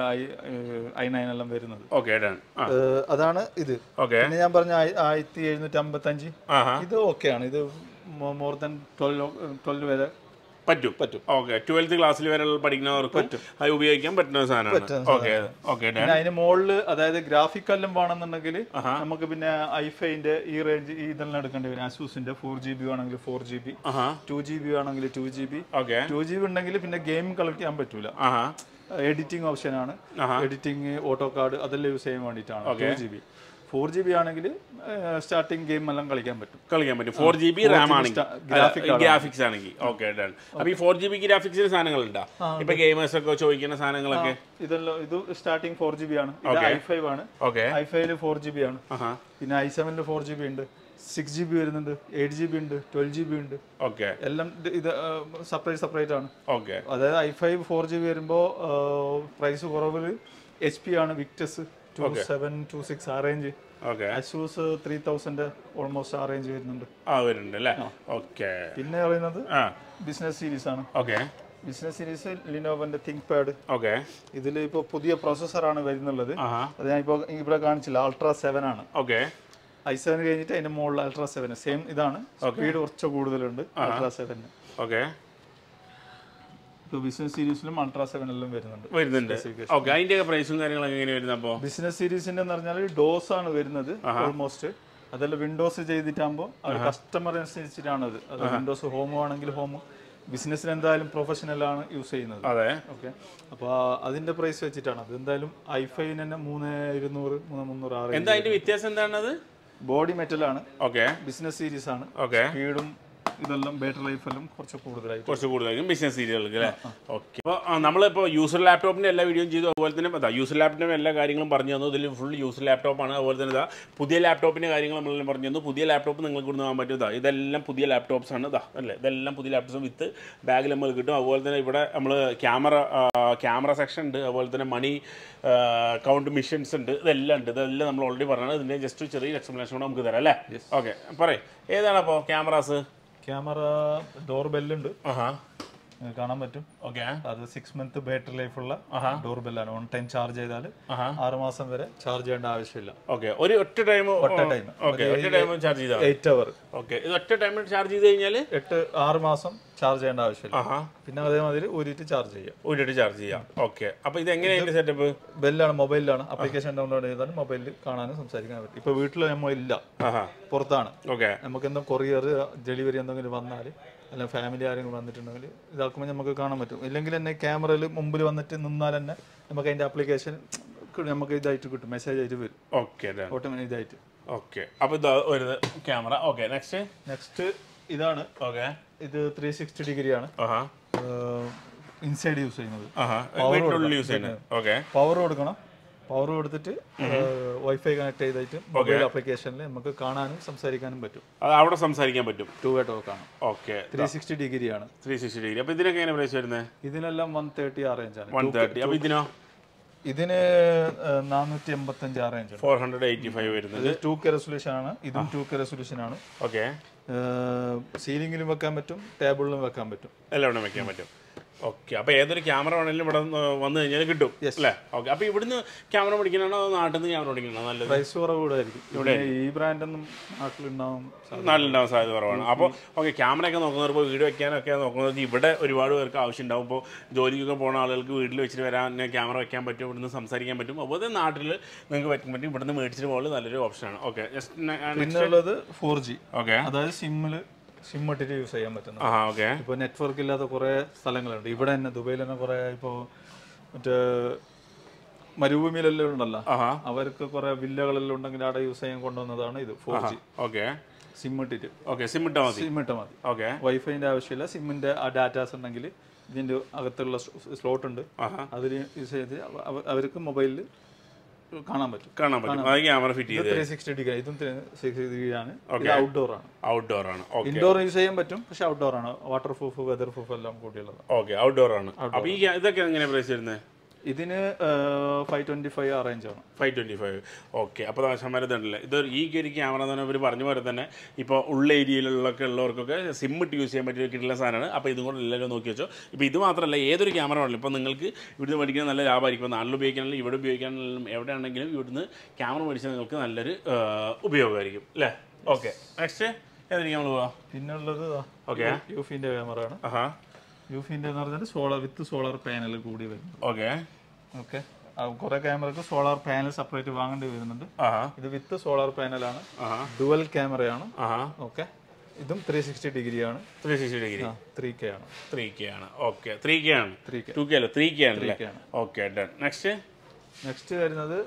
I nine എല്ലാം വരുന്നത് ഓക്കെ ഡൺ ആ ഏഹ് അതാണ് ഇത് ഓക്കെ പിന്നെ ഞാൻ പറഞ്ഞ ആയി- ആയിരത്തി എഴുന്നൂറ്റി അമ്പത്തഞ്ച് ആഹാ ഇത് ഓക്കെയാണ് ഇത് മോർ ദാൻ ട്വൽവ് ട്വൽവ് വരെ പറ്റും പറ്റും. ഓക്കെ ട്വൽത്ത് ക്ലാസ്സിൽ വരെ പഠിക്കുന്നവർക്ക് അത് ഉപയോഗിക്കാൻ പറ്റുന്ന സാധനമാണ് ഓക്കെ ഓക്കെ ഡൺ പിന്നെ അതിന് മുകളിൽ അതായത് ഗ്രാഫിക് എല്ലാം വേണമെന്നുണ്ടെങ്കിൽ നമുക്ക് പിന്നെ ഐഫൈന്റെ ഈ റേഞ്ച് ഈ ഇതെല്ലാം എടുക്കേണ്ടി വരും അസൂസിന്റെ ഫോർ ജി ബി വേണമെങ്കിൽ ഫോർ ജി ബി ആഹാ ടു ജി ബി വേണമെങ്കിൽ two G B okay two G B ഉണ്ടെങ്കിൽ പിന്നെ ഗെയിം കളക്ട് ചെയ്യാൻ പറ്റൂല ആഹാ എഡിറ്റിംഗ് ഓപ്ഷനാണ് എഡിറ്റിംഗ് ഓട്ടോ കാർഡ് അതെല്ലാം യൂസ് ചെയ്യാൻ വേണ്ടിയിട്ടാണ് two G B four G B ആണെങ്കിൽ സ്റ്റാർട്ടിംഗ് ഗെയിം എല്ലാം കളിക്കാൻ പറ്റും കളിക്കാൻ പറ്റും ഫോർ ജി ബി റാം ആണെങ്കിൽ ഗ്രാഫിക്സ് ആണെങ്കിൽ ഓക്കെ ഡൺ അപ്പൊ ഈ ഫോർ ജി ബി ഗ്രാഫിക്സിന് സാധനങ്ങളുണ്ടോ ഇപ്പൊ ഗെയിമേഴ്സ് ഒക്കെ ചോദിക്കുന്ന സാധനങ്ങളൊക്കെ ഇതെല്ലാം ഇത് സ്റ്റാർട്ടിംഗ് ഫോർ ജി ബി ആണ് ഇത് ഐ ഫൈവ് ആണ് ഓക്കെ ഐ ഫൈവില് ഫോർ ജി ബി ആണ് ആഹാ പിന്നെ ഐ സെവനിൽ ഫോർ ജി ബി ഉണ്ട് സിക്സ് ജി ബി വരുന്നുണ്ട് എയ്റ്റ് ജി ബി ഉണ്ട് ട്വൽവ് ജി ബി ഉണ്ട് ഓക്കെ എല്ലാം ഇത് ഇത് സെപ്പറേറ്റ് സെപ്പറേറ്റ് ആണ് ഓക്കെ അതായത് I five four G B വരുമ്പോൾ പ്രൈസ് കുറവിൽ എച്ച് പി ആണ് Victus two seven two six ആ range okay Asus three thousand almost ആ റേഞ്ച് വരുന്നുണ്ട് ആ വരുന്നുണ്ട് അല്ലേ ഓക്കെ പിന്നെ പറയുന്നത് ആ ബിസിനസ് സീരീസ് ആണ് ഓക്കെ ബിസിനസ് സീരീസ് ലിനോവന്റെ തിങ്ക് പാഡ് ഓക്കെ ഇതിൽ ഇപ്പോൾ പുതിയ പ്രോസസ്സറാണ് വരുന്നുള്ളത് ആഹാ അത് ഞാൻ ഇപ്പോൾ ഇവിടെ കാണിച്ചില്ല അൾട്രാ സെവൻ ആണ് ഓക്കെ ഐ സെവൻ കഴിഞ്ഞിട്ട് അതിന്റെ മുകളിൽ അൾട്രാ സെവൻ സെയിം ഇതാണ് സ്പീഡ് കുറച്ച് കൂടുതലുണ്ട് അൾട്രാ സെവൻ ഓക്കെ ഇപ്പോൾ ബിസിനസ് സീരീസിലും അൾട്രാ സെവൻ എല്ലാം വരുന്നുണ്ട് വരുന്നുണ്ട് ഓക്കെ അതിന്റെ പ്രൈസും കാര്യങ്ങളൊക്കെ എങ്ങനെ വരുന്നത് അപ്പോ ബിസിനസ് സീരീസിന്റെ എന്ന് പറഞ്ഞാൽ ഡോസ് ആണ് വരുന്നത് ഓൾമോസ്റ്റ് അതെല്ലാം വിൻഡോസ് ചെയ്തിട്ടാകുമ്പോൾ അത് കസ്റ്റമർ അനുസരിച്ചിട്ടാണ് അത് അത് വിൻഡോസ് ഹോം ആണെങ്കിൽ ഹോം ബിസിനസ്സിന് എന്തായാലും പ്രൊഫഷണൽ ആണ് യൂസ് ചെയ്യുന്നത് അതെ ഓക്കെ അപ്പോൾ അതിന്റെ പ്രൈസ് വെച്ചിട്ടാണ് അത് എന്തായാലും ഐഫൈന് തന്നെ മൂന്ന് ഇരുന്നൂറ് മൂന്ന് മുന്നൂറ് ആറ് എന്താ അതിന്റെ വ്യത്യാസം എന്താണത് ബോഡി മെറ്റലാണ് ഓക്കെ ബിസിനസ് സീരീസ് ആണ് ഓക്കെ സ്പീഡും ഇതെല്ലാം ബാറ്ററി ലൈഫെല്ലാം കുറച്ച് കൂടുതലായിട്ട് കുറച്ച് കൂടുതലായിരിക്കും ബിസിനസ് സീരിയലുകൾക്ക് അല്ലേ ഓക്കെ അപ്പോൾ നമ്മളിപ്പോൾ യൂസർ ലാപ്ടോപ്പിൻ്റെ എല്ലാ വീഡിയോയും ചെയ്തു അതുപോലെ തന്നെ അതാ യൂസർ ലാപ്ടോപ്പിൻ്റെ എല്ലാ കാര്യങ്ങളും പറഞ്ഞു തന്നു ഇതിൽ ഫുൾ യൂസർ ലാപ്ടോപ്പാണ് അതുപോലെ തന്നെ ഇതാ പുതിയ ലാപ്ടോപ്പിൻ്റെ കാര്യങ്ങൾ നമ്മളെല്ലാം പറഞ്ഞു തന്നു പുതിയ ലാപ്ടോപ്പ് നിങ്ങൾക്ക് കൊടുത്ത് പോകാൻ പറ്റും ഇതാ ഇതെല്ലാം പുതിയ ലാപ്ടോപ്സ് ആണ് ഇതാ അല്ലേ ഇതെല്ലാം പുതിയ ലാപ്ടോപ്സ് വിത്ത് ബാഗിൽ നമ്മൾ കിട്ടും അതുപോലെ തന്നെ ഇവിടെ നമ്മൾ ക്യാമറ ക്യാമറ സെക്ഷൻ ഉണ്ട് അതുപോലെ തന്നെ മണി കൗണ്ട് മിഷൻസ് ഉണ്ട് ഇതെല്ലാം ഉണ്ട് ഇതെല്ലാം നമ്മൾ ഓൾറെഡി പറഞ്ഞാണ് ഇതിൻ്റെ ജസ്റ്റ് ചെറിയ എക്സ്പ്ലനേഷൻ കൂടെ നമുക്ക് തരാം അല്ലേ ഓക്കെ പറയും ഏതാണ് അപ്പോൾ ക്യാമറാസ് ക്യാമറ ഡോർ ബെല്ലുണ്ട് ആഹാ കാണാൻ പറ്റും ഓക്കെ അത് സിക്സ് മന്ത് ബാറ്ററി ലൈഫുള്ള ആഹാ. ഡോർ ബെല്ലാണ് ഓൺ ടൈം ചാർജ് ചെയ്താൽ ആഹാ ആറ് മാസം വരെ ചാർജ് ചെയ്യേണ്ട ആവശ്യമില്ല ഓക്കെ ഒരു ഒറ്റ ടൈം time. ഓക്കെ ഒറ്റ ടൈം ചാർജ് ചെയ്താൽ എയ്റ്റ് അവർ ഓക്കെ ഇത് ഒറ്റ ടൈമിൽ ചാർജ് ചെയ്ത് കഴിഞ്ഞാൽ എട്ട് ആറ് മാസം ചാർജ് ചെയ്യേണ്ട ആവശ്യമില്ല ആഹാ പിന്നെ അതേമാതിരി ഊരിയിട്ട് ചാർജ് ചെയ്യാം ഊരിട്ട് ചാർജ് ചെയ്യാം ഓക്കെ അപ്പോൾ ഇത് എങ്ങനെയാണ് സെറ്റപ്പ് ബെല്ലാണ് മൊബൈലിലാണ് ആപ്ലിക്കേഷൻ ഡൗൺലോഡ് ചെയ്താൽ മൊബൈലിൽ കാണാനും സംസാരിക്കാനും പറ്റും ഇപ്പോൾ വീട്ടിൽ നമ്മൾ ഇല്ല ആഹാ പുറത്താണ് ഓക്കെ നമുക്ക് എന്തെങ്കിലും കൊറിയർ ഡെലിവറി എന്തെങ്കിലും വന്നാൽ അല്ലെങ്കിൽ ഫാമിലി ആരെങ്കിലും വന്നിട്ടുണ്ടെങ്കിൽ ഇതാക്കുമ്പോൾ നമുക്ക് കാണാൻ പറ്റും ഇല്ലെങ്കിൽ തന്നെ ക്യാമറയിൽ മുമ്പിൽ വന്നിട്ട് നിന്നാൽ തന്നെ നമുക്ക് അതിൻ്റെ ആപ്ലിക്കേഷൻ നമുക്ക് ഇതായിട്ട് കിട്ടും മെസ്സേജ് ആയിട്ട് വരും ഓക്കെ ഓട്ടോമാറ്റിക് ഇതായിട്ട് ഓക്കെ അപ്പോൾ ഇത് ഒരു ക്യാമറ ഓക്കെ നെക്സ്റ്റ് നെക്സ്റ്റ് ഇതാണ് ഓക്കെ ഇത് ത്രീ സിക്സ്റ്റി ഡിഗ്രി ആണ് ആഹാ ഇൻസൈഡ് യൂസ് ചെയ്യുന്നത് ആഹാ വീട്ടിനുള്ളിൽ യൂസ് ചെയ്യുന്നത് ഓക്കെ പവർ കൊടുക്കണം പവർ കൊടുത്തിട്ട് വൈഫൈ കണക്ട് ചെയ്തിട്ട് മൊബൈൽ ആപ്ലിക്കേഷനിൽ നമുക്ക് കാണാനും സംസാരിക്കാനും പറ്റും അത് അവിടെ സംസാരിക്കാൻ പറ്റും ടു വേ ടോക്ക് ആണ് ഓക്കെ ത്രീ സിക്സ്റ്റി ഡിഗ്രി ആണ് ത്രീ സിക്സ്റ്റി ഡിഗ്രി അപ്പോൾ ഇതിനൊക്കെ എങ്ങനെ പ്രൈസ് വരുന്നത് ഇതിനെല്ലാം വൺ തേർട്ടി ആ റേഞ്ച് ആണ് വൺ തേർട്ടി അപ്പോൾ ഇതിനോ ഇതിന് നാനൂറ്റി എൺപത്തഞ്ച് ആ റേഞ്ച് ആണ് ഫോർ ഹൺഡ്രഡ് എയ്റ്റി ഫൈവ് വരുന്നത് ഇത് ടു കെ റെസൊല്യൂഷൻ ആണ് ഇതും ടു കെ റെസൊല്യൂഷൻ ആണ് ഓക്കെ സീലിംഗിലും വെക്കാൻ പറ്റും ടേബിളിലും വെക്കാൻ പറ്റും എല്ലാം ഇവിടെ വെക്കാൻ പറ്റും ഓക്കെ അപ്പോൾ ഏതൊരു ക്യാമറ വേണമെങ്കിലും ഇവിടെ നിന്ന് വന്നു കഴിഞ്ഞാൽ കിട്ടും അല്ലേ ഓക്കെ അപ്പോൾ ഇവിടുന്ന് ക്യാമറ പഠിക്കണോ അതോ നാട്ടിൽ നിന്ന് ക്യാമറ പഠിക്കണോ നല്ലത് പ്രൈസ് കുറവ് കൂടെ ആയിരിക്കും ഇവിടെ ഈ ബ്രാൻഡൊന്നും നാട്ടിലുണ്ടാവും നാട്ടിലുണ്ടാവാൻ സാധ്യത കുറവാണ് അപ്പോൾ ഓക്കെ ക്യാമറയൊക്കെ നോക്കുന്നവർ ഇപ്പോൾ വീട് വെക്കാനൊക്കെ നോക്കുന്നത് ഇവിടെ ഒരുപാട് പേർക്ക് ആവശ്യമുണ്ടാവും ഇപ്പോൾ ജോലിക്കൊക്കെ പോകുന്ന ആളുകൾക്ക് വീട്ടിൽ വെച്ചിട്ട് വരാൻ ക്യാമറ വെക്കാൻ പറ്റും ഇവിടുന്ന് സംസാരിക്കാൻ പറ്റും അതുപോലെ നാട്ടിൽ നിങ്ങൾക്ക് പറ്റും പറ്റും ഇവിടുന്ന് മേടിച്ചിട്ട് പോകുന്നത് നല്ലൊരു ഓപ്ഷനാണ് ഓക്കെ ജസ്റ്റ് പിന്നെ ഉള്ളത് ഫോർ ജി ഓക്കെ അതായത് സിമ്മിൽ സിം ഇട്ടിട്ട് യൂസ് ചെയ്യാൻ പറ്റുന്നത് ആ ഓക്കെ ഇപ്പോൾ നെറ്റ്വർക്ക് ഇല്ലാത്ത കുറേ സ്ഥലങ്ങളുണ്ട് ഇവിടെ തന്നെ ദുബൈയിൽ തന്നെ കുറേ ഇപ്പോൾ മറ്റേ മരുഭൂമിയിലെല്ലാം ഉണ്ടല്ലോ ആഹാ അവർക്ക് കുറേ വില്ലകളെല്ലാം ഉണ്ടെങ്കിൽ അവിടെ യൂസ് ചെയ്യാൻ കൊണ്ടുവന്നതാണ് ഇത് ഫോർ ജി ഓക്കെ സിം ഇട്ടിട്ട് ഓക്കെ സിം ഇട്ടാൽ മതി സിം ഇട്ടാൽ മതി ഓക്കെ വൈഫൈൻ്റെ ആവശ്യമില്ല സിമ്മിൻ്റെ ആ ഡാറ്റാസ് ഉണ്ടെങ്കിൽ ഇതിൻ്റെ അകത്തുള്ള സ്ലോട്ട് ഉണ്ട് ആഹാ അതിൽ യൂസ് ചെയ്ത് അവ- അവ- അവർക്ക് മൊബൈലിൽ കാണാൻ പറ്റും കാണാൻ പറ്റും അത് ക്യാമറ ഫിറ്റ് ചെയ്ത് ത്രീ സിക്സ്റ്റി ഡിഗ്രി ഇതും ത്രീ സിക്സ്റ്റി ഡിഗ്രി ആണ് ഇത് ഔട്ട്ഡോർ ആണ് ഔട്ട്ഡോർ ആണ് ഓക്കെ ഇൻഡോർ യൂസ് ചെയ്യാൻ പറ്റും പക്ഷെ ഔട്ട്ഡോർ ആണ് വാട്ടർ പ്രൂഫ് വെതർ പ്രൂഫ് എല്ലാം കൂടിയുള്ളത് ഓക്കെ ഔട്ട്ഡോർ ആണ് അപ്പോൾ ഈ ക്യാ- ഇതൊക്കെ എങ്ങനെ പ്രൈസ് വരുന്നത് ഇതിന് ഫൈവ് ട്വന്റി ഫൈവ് ആ റേഞ്ച് ആണ് ഫൈവ് ട്വൻറ്റി ഫൈവ് ഓക്കെ അപ്പോൾ ദാശന്മാർ ഇതുണ്ടല്ലേ ഇത് ഈ ഒരു ക്യാമറ എന്ന് പറഞ്ഞാൽ ഇവർ പറഞ്ഞ പോലെ തന്നെ ഇപ്പോൾ ഉള്ള ഏരിയയിലുള്ളൊക്കെ ഉള്ളവർക്കൊക്കെ സിം ഇട്ട് യൂസ് ചെയ്യാൻ പറ്റിയ കിട്ടുന്ന സാധനമാണ് അപ്പോൾ ഇതും കൂടെ എല്ലാവരും നോക്കി വെച്ചോ ഇപ്പോൾ ഇത് മാത്രമല്ല ഏതൊരു ക്യാമറ ആണല്ലോ ഇപ്പോൾ നിങ്ങൾക്ക് ഇവിടുന്ന് മേടിക്കുന്ന നല്ല ലാഭമായിരിക്കും ഇപ്പോൾ നാട്ടിൽ ഉപയോഗിക്കാനാലും ഇവിടെ ഉപയോഗിക്കാനാലും എവിടെയാണെങ്കിലും ഇവിടുന്ന് ക്യാമറ മേടിച്ചാൽ നിങ്ങൾക്ക് നല്ലൊരു ആ, ഉപയോഗമായിരിക്കും അല്ലേ ഓക്കെ നെക്സ്റ്റ് ഏതായിരിക്കും നമ്മൾ പോവാം പിന്നെ ഉള്ളത് Okay. യൂഫിന്റെ ക്യാമറ ആണ് ആഹാ യൂഫിന്റെ എന്ന് പറഞ്ഞാൽ സോളാർ വിത്ത് സോളാർ പാനൽ കൂടി വരും ഓക്കെ ഓക്കെ കുറെ ക്യാമറക്ക് സോളാർ പാനൽ സെപ്പറേറ്റ് വാങ്ങേണ്ടി വരുന്നുണ്ട് ആഹാ ഇത് വിത്ത് സോളാർ പാനലാണ് ആഹാ ഡുവൽ ക്യാമറയാണ് ആഹാ ഓക്കെ ഇതും ത്രീ സിക്സ്റ്റി ഡിഗ്രി ആണ് three sixty degree three K ആണ് ത്രീ കെ ആണ് ഓക്കെ ത്രീ കെ ആണ് ത്രീ കെ ടു കെ അല്ല ത്രീ കെ ആണ് അല്ലേ കെ ആണ് ഓക്കെ ഡൺ നെക്സ്റ്റ് നെക്സ്റ്റ് വരുന്നത്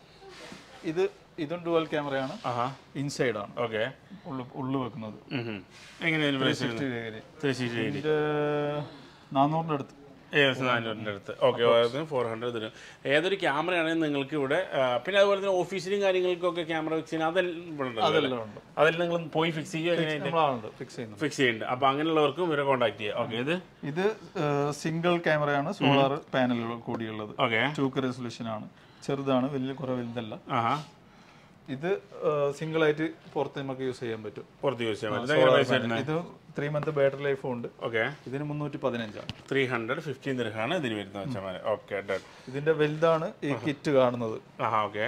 ഇത് ഇതും ഡുവൽ ക്യാമറയാണ് ആഹാ ഇൻസൈഡ് ആണ് ഓക്കെ ഉള്ളു ഉള്ളു വെക്കുന്നത് എങ്ങനെയാണ് price sixty degree three sixty degree ഇതിന്റെ നാനൂറിൻ്റെ അടുത്ത് ഏകദേശം നാനൂറിൻ്റെ അടുത്ത് ഓക്കെ ഫോർ ഹൺഡ്രഡ് തരും ഏതൊരു ക്യാമറയാണെങ്കിൽ നിങ്ങൾക്ക് ഇവിടെ ആ, പിന്നെ അതുപോലെ തന്നെ ഓഫീസിലും കാര്യങ്ങൾക്കൊക്കെ ക്യാമറ ഫിക്സ് ചെയ്യുന്ന അതെല്ലാം ഇവിടെ ഉണ്ടല്ലോ അല്ലേ? എല്ലാം ഉണ്ട് അതെല്ലാം നിങ്ങൾ പോയി ഫിക്സ് ചെയ്യുക എങ്ങനെയായിട്ട് നമ്മളാണുണ്ട് ഫിക്സ് ചെയ്യുന്നത് ഫിക്സ് ചെയ്യുന്നുണ്ട് അപ്പോൾ അങ്ങനെയുള്ളവർക്കും ഇവരെ കോൺടാക്ട് ചെയ്യുക ഓക്കെ ഇത് ഇത് സിംഗിൾ ക്യാമറയാണ് സോളാർ പാനലുകൾ കൂടിയുള്ളത് ഓക്കെ ടൂക്ക് റെസൊല്യൂഷൻ ആണ് ചെറുതാണ് വലിയ കുറെ വലുതല്ല ആഹാ ഇത് സിംഗിൾ ആയിട്ട് പുറത്ത് നമുക്ക് യൂസ് ചെയ്യാൻ പറ്റും പുറത്ത് യൂസ് ചെയ്യാൻ പറ്റും ഇതെങ്ങനെ പൈസ വരുന്നത് ഇത് ത്രീ മന്ത് ബാറ്ററി ലൈഫും ഉണ്ട് ഓക്കെ ഇതിന് മുന്നൂറ്റി പതിനഞ്ചാണ് ത്രീ ഹൺഡ്രഡ് ഫിഫ്റ്റീൻ ദിർഹാണ് ഇതിന് വരുന്നത് വെച്ചാൽ ഓക്കെ ഡൺ ഇതിന്റെ വലുതാണ് ഈ കിറ്റ് കാണുന്നത് ആഹാ ഓക്കെ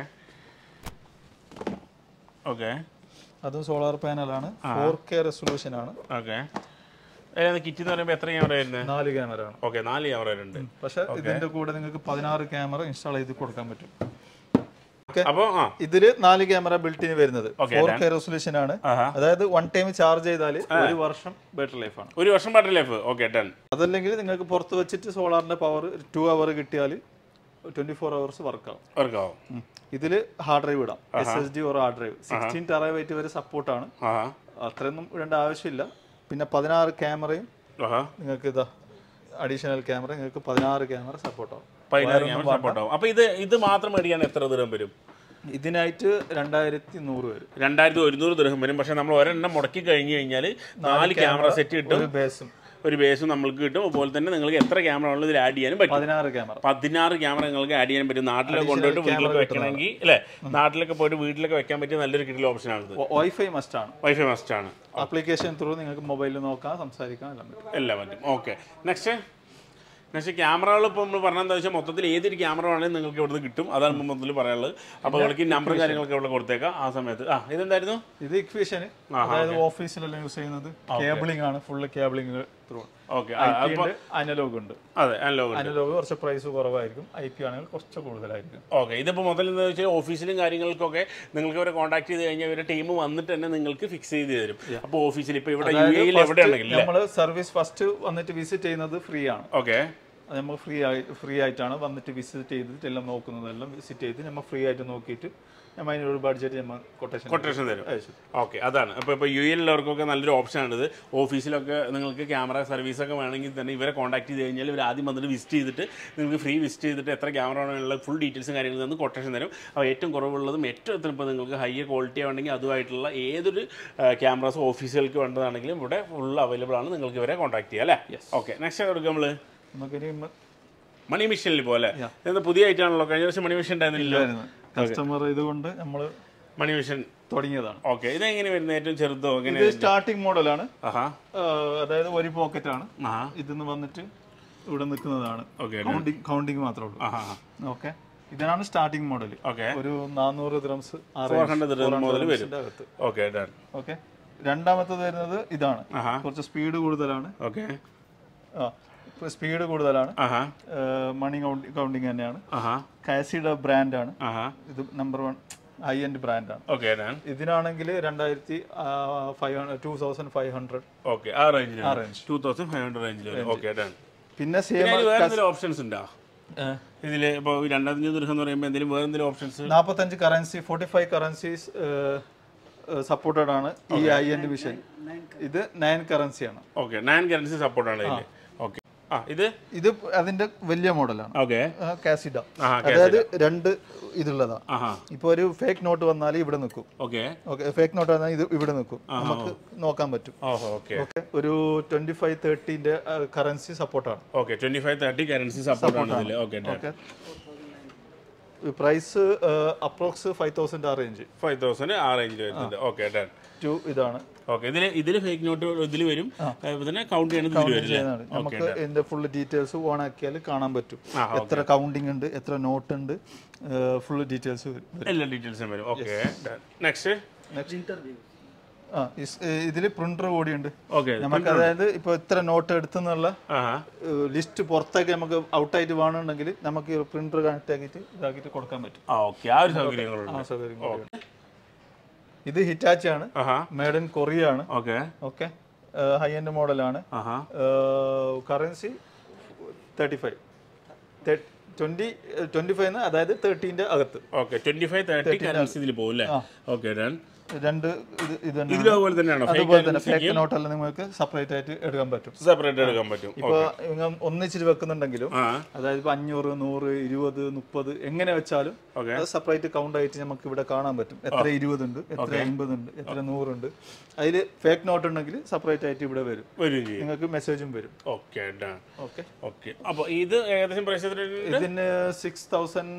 ഓക്കെ അതും സോളാർ പാനലാണ് ഫോർ കെ റെസൊല്യൂഷൻ ആണ് ഓക്കെ കിറ്റ് എന്ന് പറയുമ്പോൾ എത്ര ക്യാമറ വരുന്നത് നാല് ക്യാമറ ആണ് ഓക്കെ നാല് ക്യാമറ വരുന്നുണ്ട് പക്ഷെ ഇതിന്റെ കൂടെ നിങ്ങൾക്ക് പതിനാറ് ക്യാമറ ഇൻസ്റ്റാൾ ചെയ്ത് കൊടുക്കാൻ പറ്റും അപ്പോൾ ആ ഇതില് നാല് ക്യാമറ ബിൽറ്റിന് വരുന്നത് Okay, ഫോർ കെ റെസൊല്യൂഷൻ ആണ് ആഹാ. അതായത് വൺ ടൈം ചാർജ് ചെയ്താൽ ഒരു വർഷം ബാറ്ററി ലൈഫ് ആണ് ഒരു വർഷം ബാറ്ററി ലൈഫ് ഓക്കെ ഡൺ അതല്ലെങ്കിൽ നിങ്ങൾക്ക് പുറത്ത് വെച്ചിട്ട് സോളാറിന്റെ പവർ ടു അവർ കിട്ടിയാൽ ട്വന്റി ഫോർ അവേഴ്സ് വർക്ക് ആവും വർക്കാവും ഇതിൽ ഹാർഡ് ഡ്രൈവ് ഇടാം S S D or hard drive sixteen terabyte വരെ സപ്പോർട്ടാണ് ആഹാ അത്രയൊന്നും ഇടേണ്ട ആവശ്യമില്ല പിന്നെ പതിനാറ് ക്യാമറയും ആഹാ നിങ്ങൾക്ക് ഇതാ അഡീഷണൽ ക്യാമറ നിങ്ങൾക്ക് പതിനാറ് ക്യാമറ സപ്പോർട്ട് ആവും പതിനാറ് ക്യാമറ സപ്പോർട്ട് ആവും അപ്പോൾ ഇത് ഇത് മാത്രം മേടിക്കാൻ എത്ര ദൂരം വരും ഇതിനായിട്ട് രണ്ടായിരത്തി നൂറ് വരും രണ്ടായിരത്തി ഒരുന്നൂറ് ദൃഹം വരും പക്ഷേ നമ്മൾ ഒരെണ്ണം മുടക്കി കഴിഞ്ഞ് കഴിഞ്ഞാൽ നാല് ക്യാമറ സെറ്റ് കിട്ടും ഒരു ബേസും ഒരു ബേസും നമ്മൾക്ക് കിട്ടും അതുപോലെ തന്നെ നിങ്ങൾക്ക് എത്ര ക്യാമറ ഉള്ളത് ഇതിൽ ആഡ് ചെയ്യാനും പറ്റും പതിനാറ് ക്യാമറ പതിനാറ് ക്യാമറ നിങ്ങൾക്ക് ആഡ് ചെയ്യാൻ പറ്റും നാട്ടിലൊക്കെ കൊണ്ടുപോയിട്ട് വീട്ടിലൊക്കെ വെക്കണമെങ്കിൽ അല്ലേ നാട്ടിലൊക്കെ പോയിട്ട് വീട്ടിലൊക്കെ വെക്കാൻ പറ്റിയ നല്ലൊരു കിട്ടിയ ഓപ്ഷനാണിത് വൈഫൈ മസ്റ്റ് ആണ് വൈഫൈ മസ്റ്റ് ആണ് ആപ്ലിക്കേഷൻ ത്രൂ നിങ്ങൾക്ക് മൊബൈലിൽ നോക്കാം സംസാരിക്കാം എല്ലാം പറ്റും എല്ലാം പറ്റും ഓക്കെ നെക്സ്റ്റ് നെക്സ്റ്റ് ക്യാമറകൾ ഇപ്പോൾ നമ്മൾ പറഞ്ഞാൽ എന്താ വെച്ചാൽ മൊത്തത്തിൽ ഏതൊരു ക്യാമറ വേണമെങ്കിലും നിങ്ങൾക്ക് ഇവിടുന്ന് കിട്ടും അതാണ് നമ്മൾ മൊത്തത്തിൽ പറയാനുള്ളത് അപ്പോൾ നിങ്ങൾക്ക് നമ്പറും കാര്യങ്ങളൊക്കെ ഇവിടെ കൊടുത്തേക്കാം ആ സമയത്ത് ആ ഇതെന്തായിരുന്നു ഇത് ഇക്വേഷൻ അതായത് ഓഫീസിലെല്ലാം യൂസ് ചെയ്യുന്നത് കേബിളിംഗ് ആണ് full cabling through okay analog ഉണ്ട് അതെ അനലോഗ് അനലോഗ് കുറച്ച് പ്രൈസ് കുറവായിരിക്കും ഐ പി ആണെങ്കിൽ കുറച്ച് കൂടുതലായിരിക്കും ഓക്കെ ഇതിപ്പോൾ മുതൽ എന്താ വെച്ചാൽ ഓഫീസിലും കാര്യങ്ങൾക്കൊക്കെ നിങ്ങൾക്ക് അവരെ കോൺടാക്ട് ചെയ്ത് കഴിഞ്ഞാൽ ഇവരുടെ ടീം വന്നിട്ട് തന്നെ നിങ്ങൾക്ക് ഫിക്സ് ചെയ്ത് തരും അപ്പോൾ ഓഫീസിൽ ഇപ്പോൾ ഇവിടെ യു എയിൽ എവിടെ ഉണ്ടെങ്കിൽ നമ്മൾ സർവീസ് ഫസ്റ്റ് വന്നിട്ട് വിസിറ്റ് ചെയ്യുന്നത് ഫ്രീ ആണ് ഓക്കെ അത് നമ്മൾ ഫ്രീ ആയി ഫ്രീ ആയിട്ടാണ് വന്നിട്ട് വിസിറ്റ് ചെയ്തിട്ട് എല്ലാം നോക്കുന്നതെല്ലാം വിസിറ്റ് ചെയ്ത് നമ്മൾ ഫ്രീ ആയിട്ട് നോക്കിയിട്ട് നമ്മൾ അതിനൊരു ബഡ്ജറ്റ് നമ്മൾ കൊട്ടേഷൻ കൊട്ടേഷൻ തരും ഓക്കെ അതാണ് അപ്പോൾ ഇപ്പോൾ യു എല്ലുള്ളവർക്കൊക്കെ നല്ലൊരു ഓപ്ഷനാണിത് ഓഫീസിലൊക്കെ നിങ്ങൾക്ക് ക്യാമറ സർവീസൊക്കെ വേണമെങ്കിൽ തന്നെ ഇവരെ കോൺടാക്ട് ചെയ്ത് കഴിഞ്ഞാൽ ഇവർ ആദ്യം വന്നിട്ട് വിസിറ്റ് ചെയ്തിട്ട് നിങ്ങൾക്ക് ഫ്രീ വിസിറ്റ് ചെയ്തിട്ട് എത്ര ക്യാമറ വേണമെന്നുള്ള ഫുൾ ഡീറ്റെയിൽസും കാര്യങ്ങളും തന്ന് കൊട്ടേഷൻ തരും അപ്പോൾ ഏറ്റവും കുറവുള്ളതും ഏറ്റവും എത്ര ഇപ്പോൾ നിങ്ങൾക്ക് ഹൈ ക്വാളിറ്റി വേണമെങ്കിൽ അതുമായിട്ടുള്ള ഏതൊരു ക്യാമറാസ് ഓഫീസുകൾക്ക് വേണ്ടതാണെങ്കിലും ഇവിടെ ഫുൾ അവൈലബിൾ ആണ് നിങ്ങൾക്ക് ഇവരെ കോൺടാക്ട് ചെയ്യാം അല്ലേ ഓക്കെ നെക്സ്റ്റ് കൊടുക്കുക നമ്മൾ നമുക്കിനി മണി മിഷനിൽ പോലെ ഇത് പുതിയ ഐറ്റാണല്ലോ കഴിഞ്ഞ വർഷം മണി മിഷൻ ഉണ്ടായിരുന്നില്ല കസ്റ്റമർ ഇതുകൊണ്ട് നമ്മൾ മണി മിഷൻ തുടങ്ങിയതാണ് ഓക്കെ ഇതെങ്ങനെ വരുന്നത് ഏറ്റവും ചെറുതോ എങ്ങനെ ഇത് സ്റ്റാർട്ടിംഗ് മോഡലാണ് ആഹാ അതായത് ഒരു പോക്കറ്റ് ആണ് ആഹാ ഇതിന്ന് വന്നിട്ട് ഇവിടെ നിൽക്കുന്നതാണ് ഓക്കെ കൗണ്ടിങ് കൗണ്ടിങ് മാത്രമേ ഉള്ളൂ ആഹാ ഓക്കെ ഇതിനാണ് സ്റ്റാർട്ടിംഗ് മോഡൽ ഓക്കെ ഒരു നാനൂറ് ദ്രംസ് ഫോർ ഹൺഡ്രഡ് മുതൽ വരും അകത്ത് ഓക്കെ ഡൺ ഓക്കെ രണ്ടാമത്തത് വരുന്നത് ഇതാണ് ആഹാ കുറച്ച് സ്പീഡ് കൂടുതലാണ് ഓക്കെ ആ സ്പീഡ് കൂടുതലാണ് ആഹാ മണി കൗണ്ടിങ് തന്നെയാണ് ആഹാ കാസിയുടെ ബ്രാൻഡാണ് ആഹാ ഇത് നമ്പർ വൺ ഹൈ എൻഡ് ബ്രാൻഡാണ് ഓക്കെ ഡൺ ഇതിനാണെങ്കിൽ രണ്ടായിരത്തി five hundred two thousand five hundred okay ആ റേഞ്ചിൽ ടൂ തൗസൻഡ് ഫൈവ് ഹൺഡ്രഡ് റേഞ്ചിൽ വരും ഓക്കെ ഡൺ പിന്നെ പിന്നെ സെയിം അതിൽ വേറെ എന്തെങ്കിലും ഓപ്ഷൻസ് ഉണ്ടോ ഇതിൽ ഇപ്പോൾ രണ്ടായിരത്തി ദിവസം എന്ന് പറയുമ്പോൾ എന്തെങ്കിലും വേറെ എന്തെങ്കിലും ഓപ്ഷൻസ് നാൽപ്പത്തഞ്ച് currency forty five currencies supported ആണ് ഈ ഐ എൻഡ് വിഷൻ ഇത് നയൻ കറൻസിയാണ് ഓക്കെ നയൻ കറൻസി സപ്പോർട്ടാണ് ഇതിൽ ഓക്കെ ആ ഇത് ഇത് അതിന്റെ വലിയ മോഡലാണ് ഓക്കെ കാസിഡ ആഹാ അതായത് രണ്ട് ഇതുള്ളതാ ആഹാ ഇപ്പൊ ഒരു ഫേക്ക് നോട്ട് വന്നാൽ ഇവിടെ നിൽക്കും ഓക്കെ ഓക്കെ ഫേക്ക് നോട്ട് വന്നാൽ ഇത് ഇവിടെ നിൽക്കും നമുക്ക് നോക്കാൻ പറ്റും ഓഹോ ഓക്കെ ഓക്കെ ഒരു ട്വന്റി ഫൈവ് തേർട്ടിന്റെ കറൻസി സപ്പോർട്ടാണ് okay twenty five thirty currency സപ്പോർട്ടാണ് ഇതിൽ okay done okay price approx five thousand ആ റേഞ്ച് ഫൈവ് തൗസൻഡ് ആ റേഞ്ചിൽ വരുന്നുണ്ട് ഓക്കെ ഡൺ ടു ഇതാണ് ഓക്കെ ഇതിൽ ഇതിൽ ഫേക്ക് നോട്ട് ഇതിൽ വരും ഇതിനെ കൗണ്ട് ചെയ്യണത് ഇതിൽ വരും ചെയ്യുന്നതാണ് നമുക്ക് ഇതിന്റെ ഫുൾ ഡീറ്റെയിൽസ് ഓൺ ആക്കിയാൽ കാണാൻ പറ്റും ആ, എത്ര കൗണ്ടിങ് ഉണ്ട് എത്ര നോട്ട് ഉണ്ട് ഫുൾ ഡീറ്റെയിൽസ് വരും എല്ലാ ഡീറ്റെയിൽസും വരും ഓക്കെ നെക്സ്റ്റ് ആ ഇതിൽ പ്രിന്റർ കൂടിയുണ്ട് ഓക്കെ നമുക്ക് അതായത് ഇപ്പൊ ഇത്ര നോട്ട് എടുത്തെന്നുള്ള ആഹാ ലിസ്റ്റ് പുറത്തേക്ക് നമുക്ക് ഔട്ടായിട്ട് വേണമെന്നുണ്ടെങ്കിൽ നമുക്ക് പ്രിന്റർ കണക്ട് ആക്കിയിട്ട് ഇതാക്കിയിട്ട് കൊടുക്കാൻ പറ്റും ആ ഓക്കെ ആ ഒരു സൗകര്യങ്ങളുണ്ട് ആ സൗകര്യം കൂടിയുണ്ട്. ഇത് ഹിറ്റാച്ചി ആണ് ആഹാ മേഡ് ഇൻ കൊറിയ ആണ് ഓക്കെ ഓക്കെ ഹൈ എൻഡ് മോഡലാണ് ആഹാ currency thirty five twenty twenty five അതായത് തേർട്ടീൻ്റെ അകത്ത് okay twenty five thirty currency ഇതിൽ പോകും അല്ലേ ഓക്കെ ഡൺ രണ്ട് ഇത് ഇത് തന്നെ ഇതിലും അതുപോലെ തന്നെയാണോ അതുപോലെ തന്നെ ഫേക്ക് നോട്ടെല്ലാം നിങ്ങൾക്ക് സെപ്പറേറ്റ് ആയിട്ട് എടുക്കാൻ പറ്റും സെപ്പറേറ്റ് എടുക്കാൻ പറ്റും ഇപ്പൊ നിങ്ങൾ ഒന്നിച്ചിട്ട് വെക്കുന്നുണ്ടെങ്കിലും ആ അതായത് ഇപ്പൊ അഞ്ഞൂറ് നൂറ് ഇരുപത് മുപ്പത് എങ്ങനെ വെച്ചാലും Okay. അത് സെപ്പറേറ്റ് കൗണ്ട് ആയിട്ട് നമുക്ക് ഇവിടെ കാണാൻ പറ്റും എത്ര ഇരുപതുണ്ട് എത്ര അമ്പതുണ്ട് എത്ര നൂറുണ്ട് അതിൽ ഫേക്ക് നോട്ട് ഉണ്ടെങ്കിൽ സെപ്പറേറ്റ് ആയിട്ട് ഇവിടെ വരും വരും ചെയ്യും നിങ്ങൾക്ക് മെസ്സേജും വരും ഓക്കെ ഡൺ ഓക്കെ ഓക്കെ അപ്പോൾ ഇത് ഏകദേശം പ്രൈസ് എത്രയുണ്ട് ഇതിന് six thousand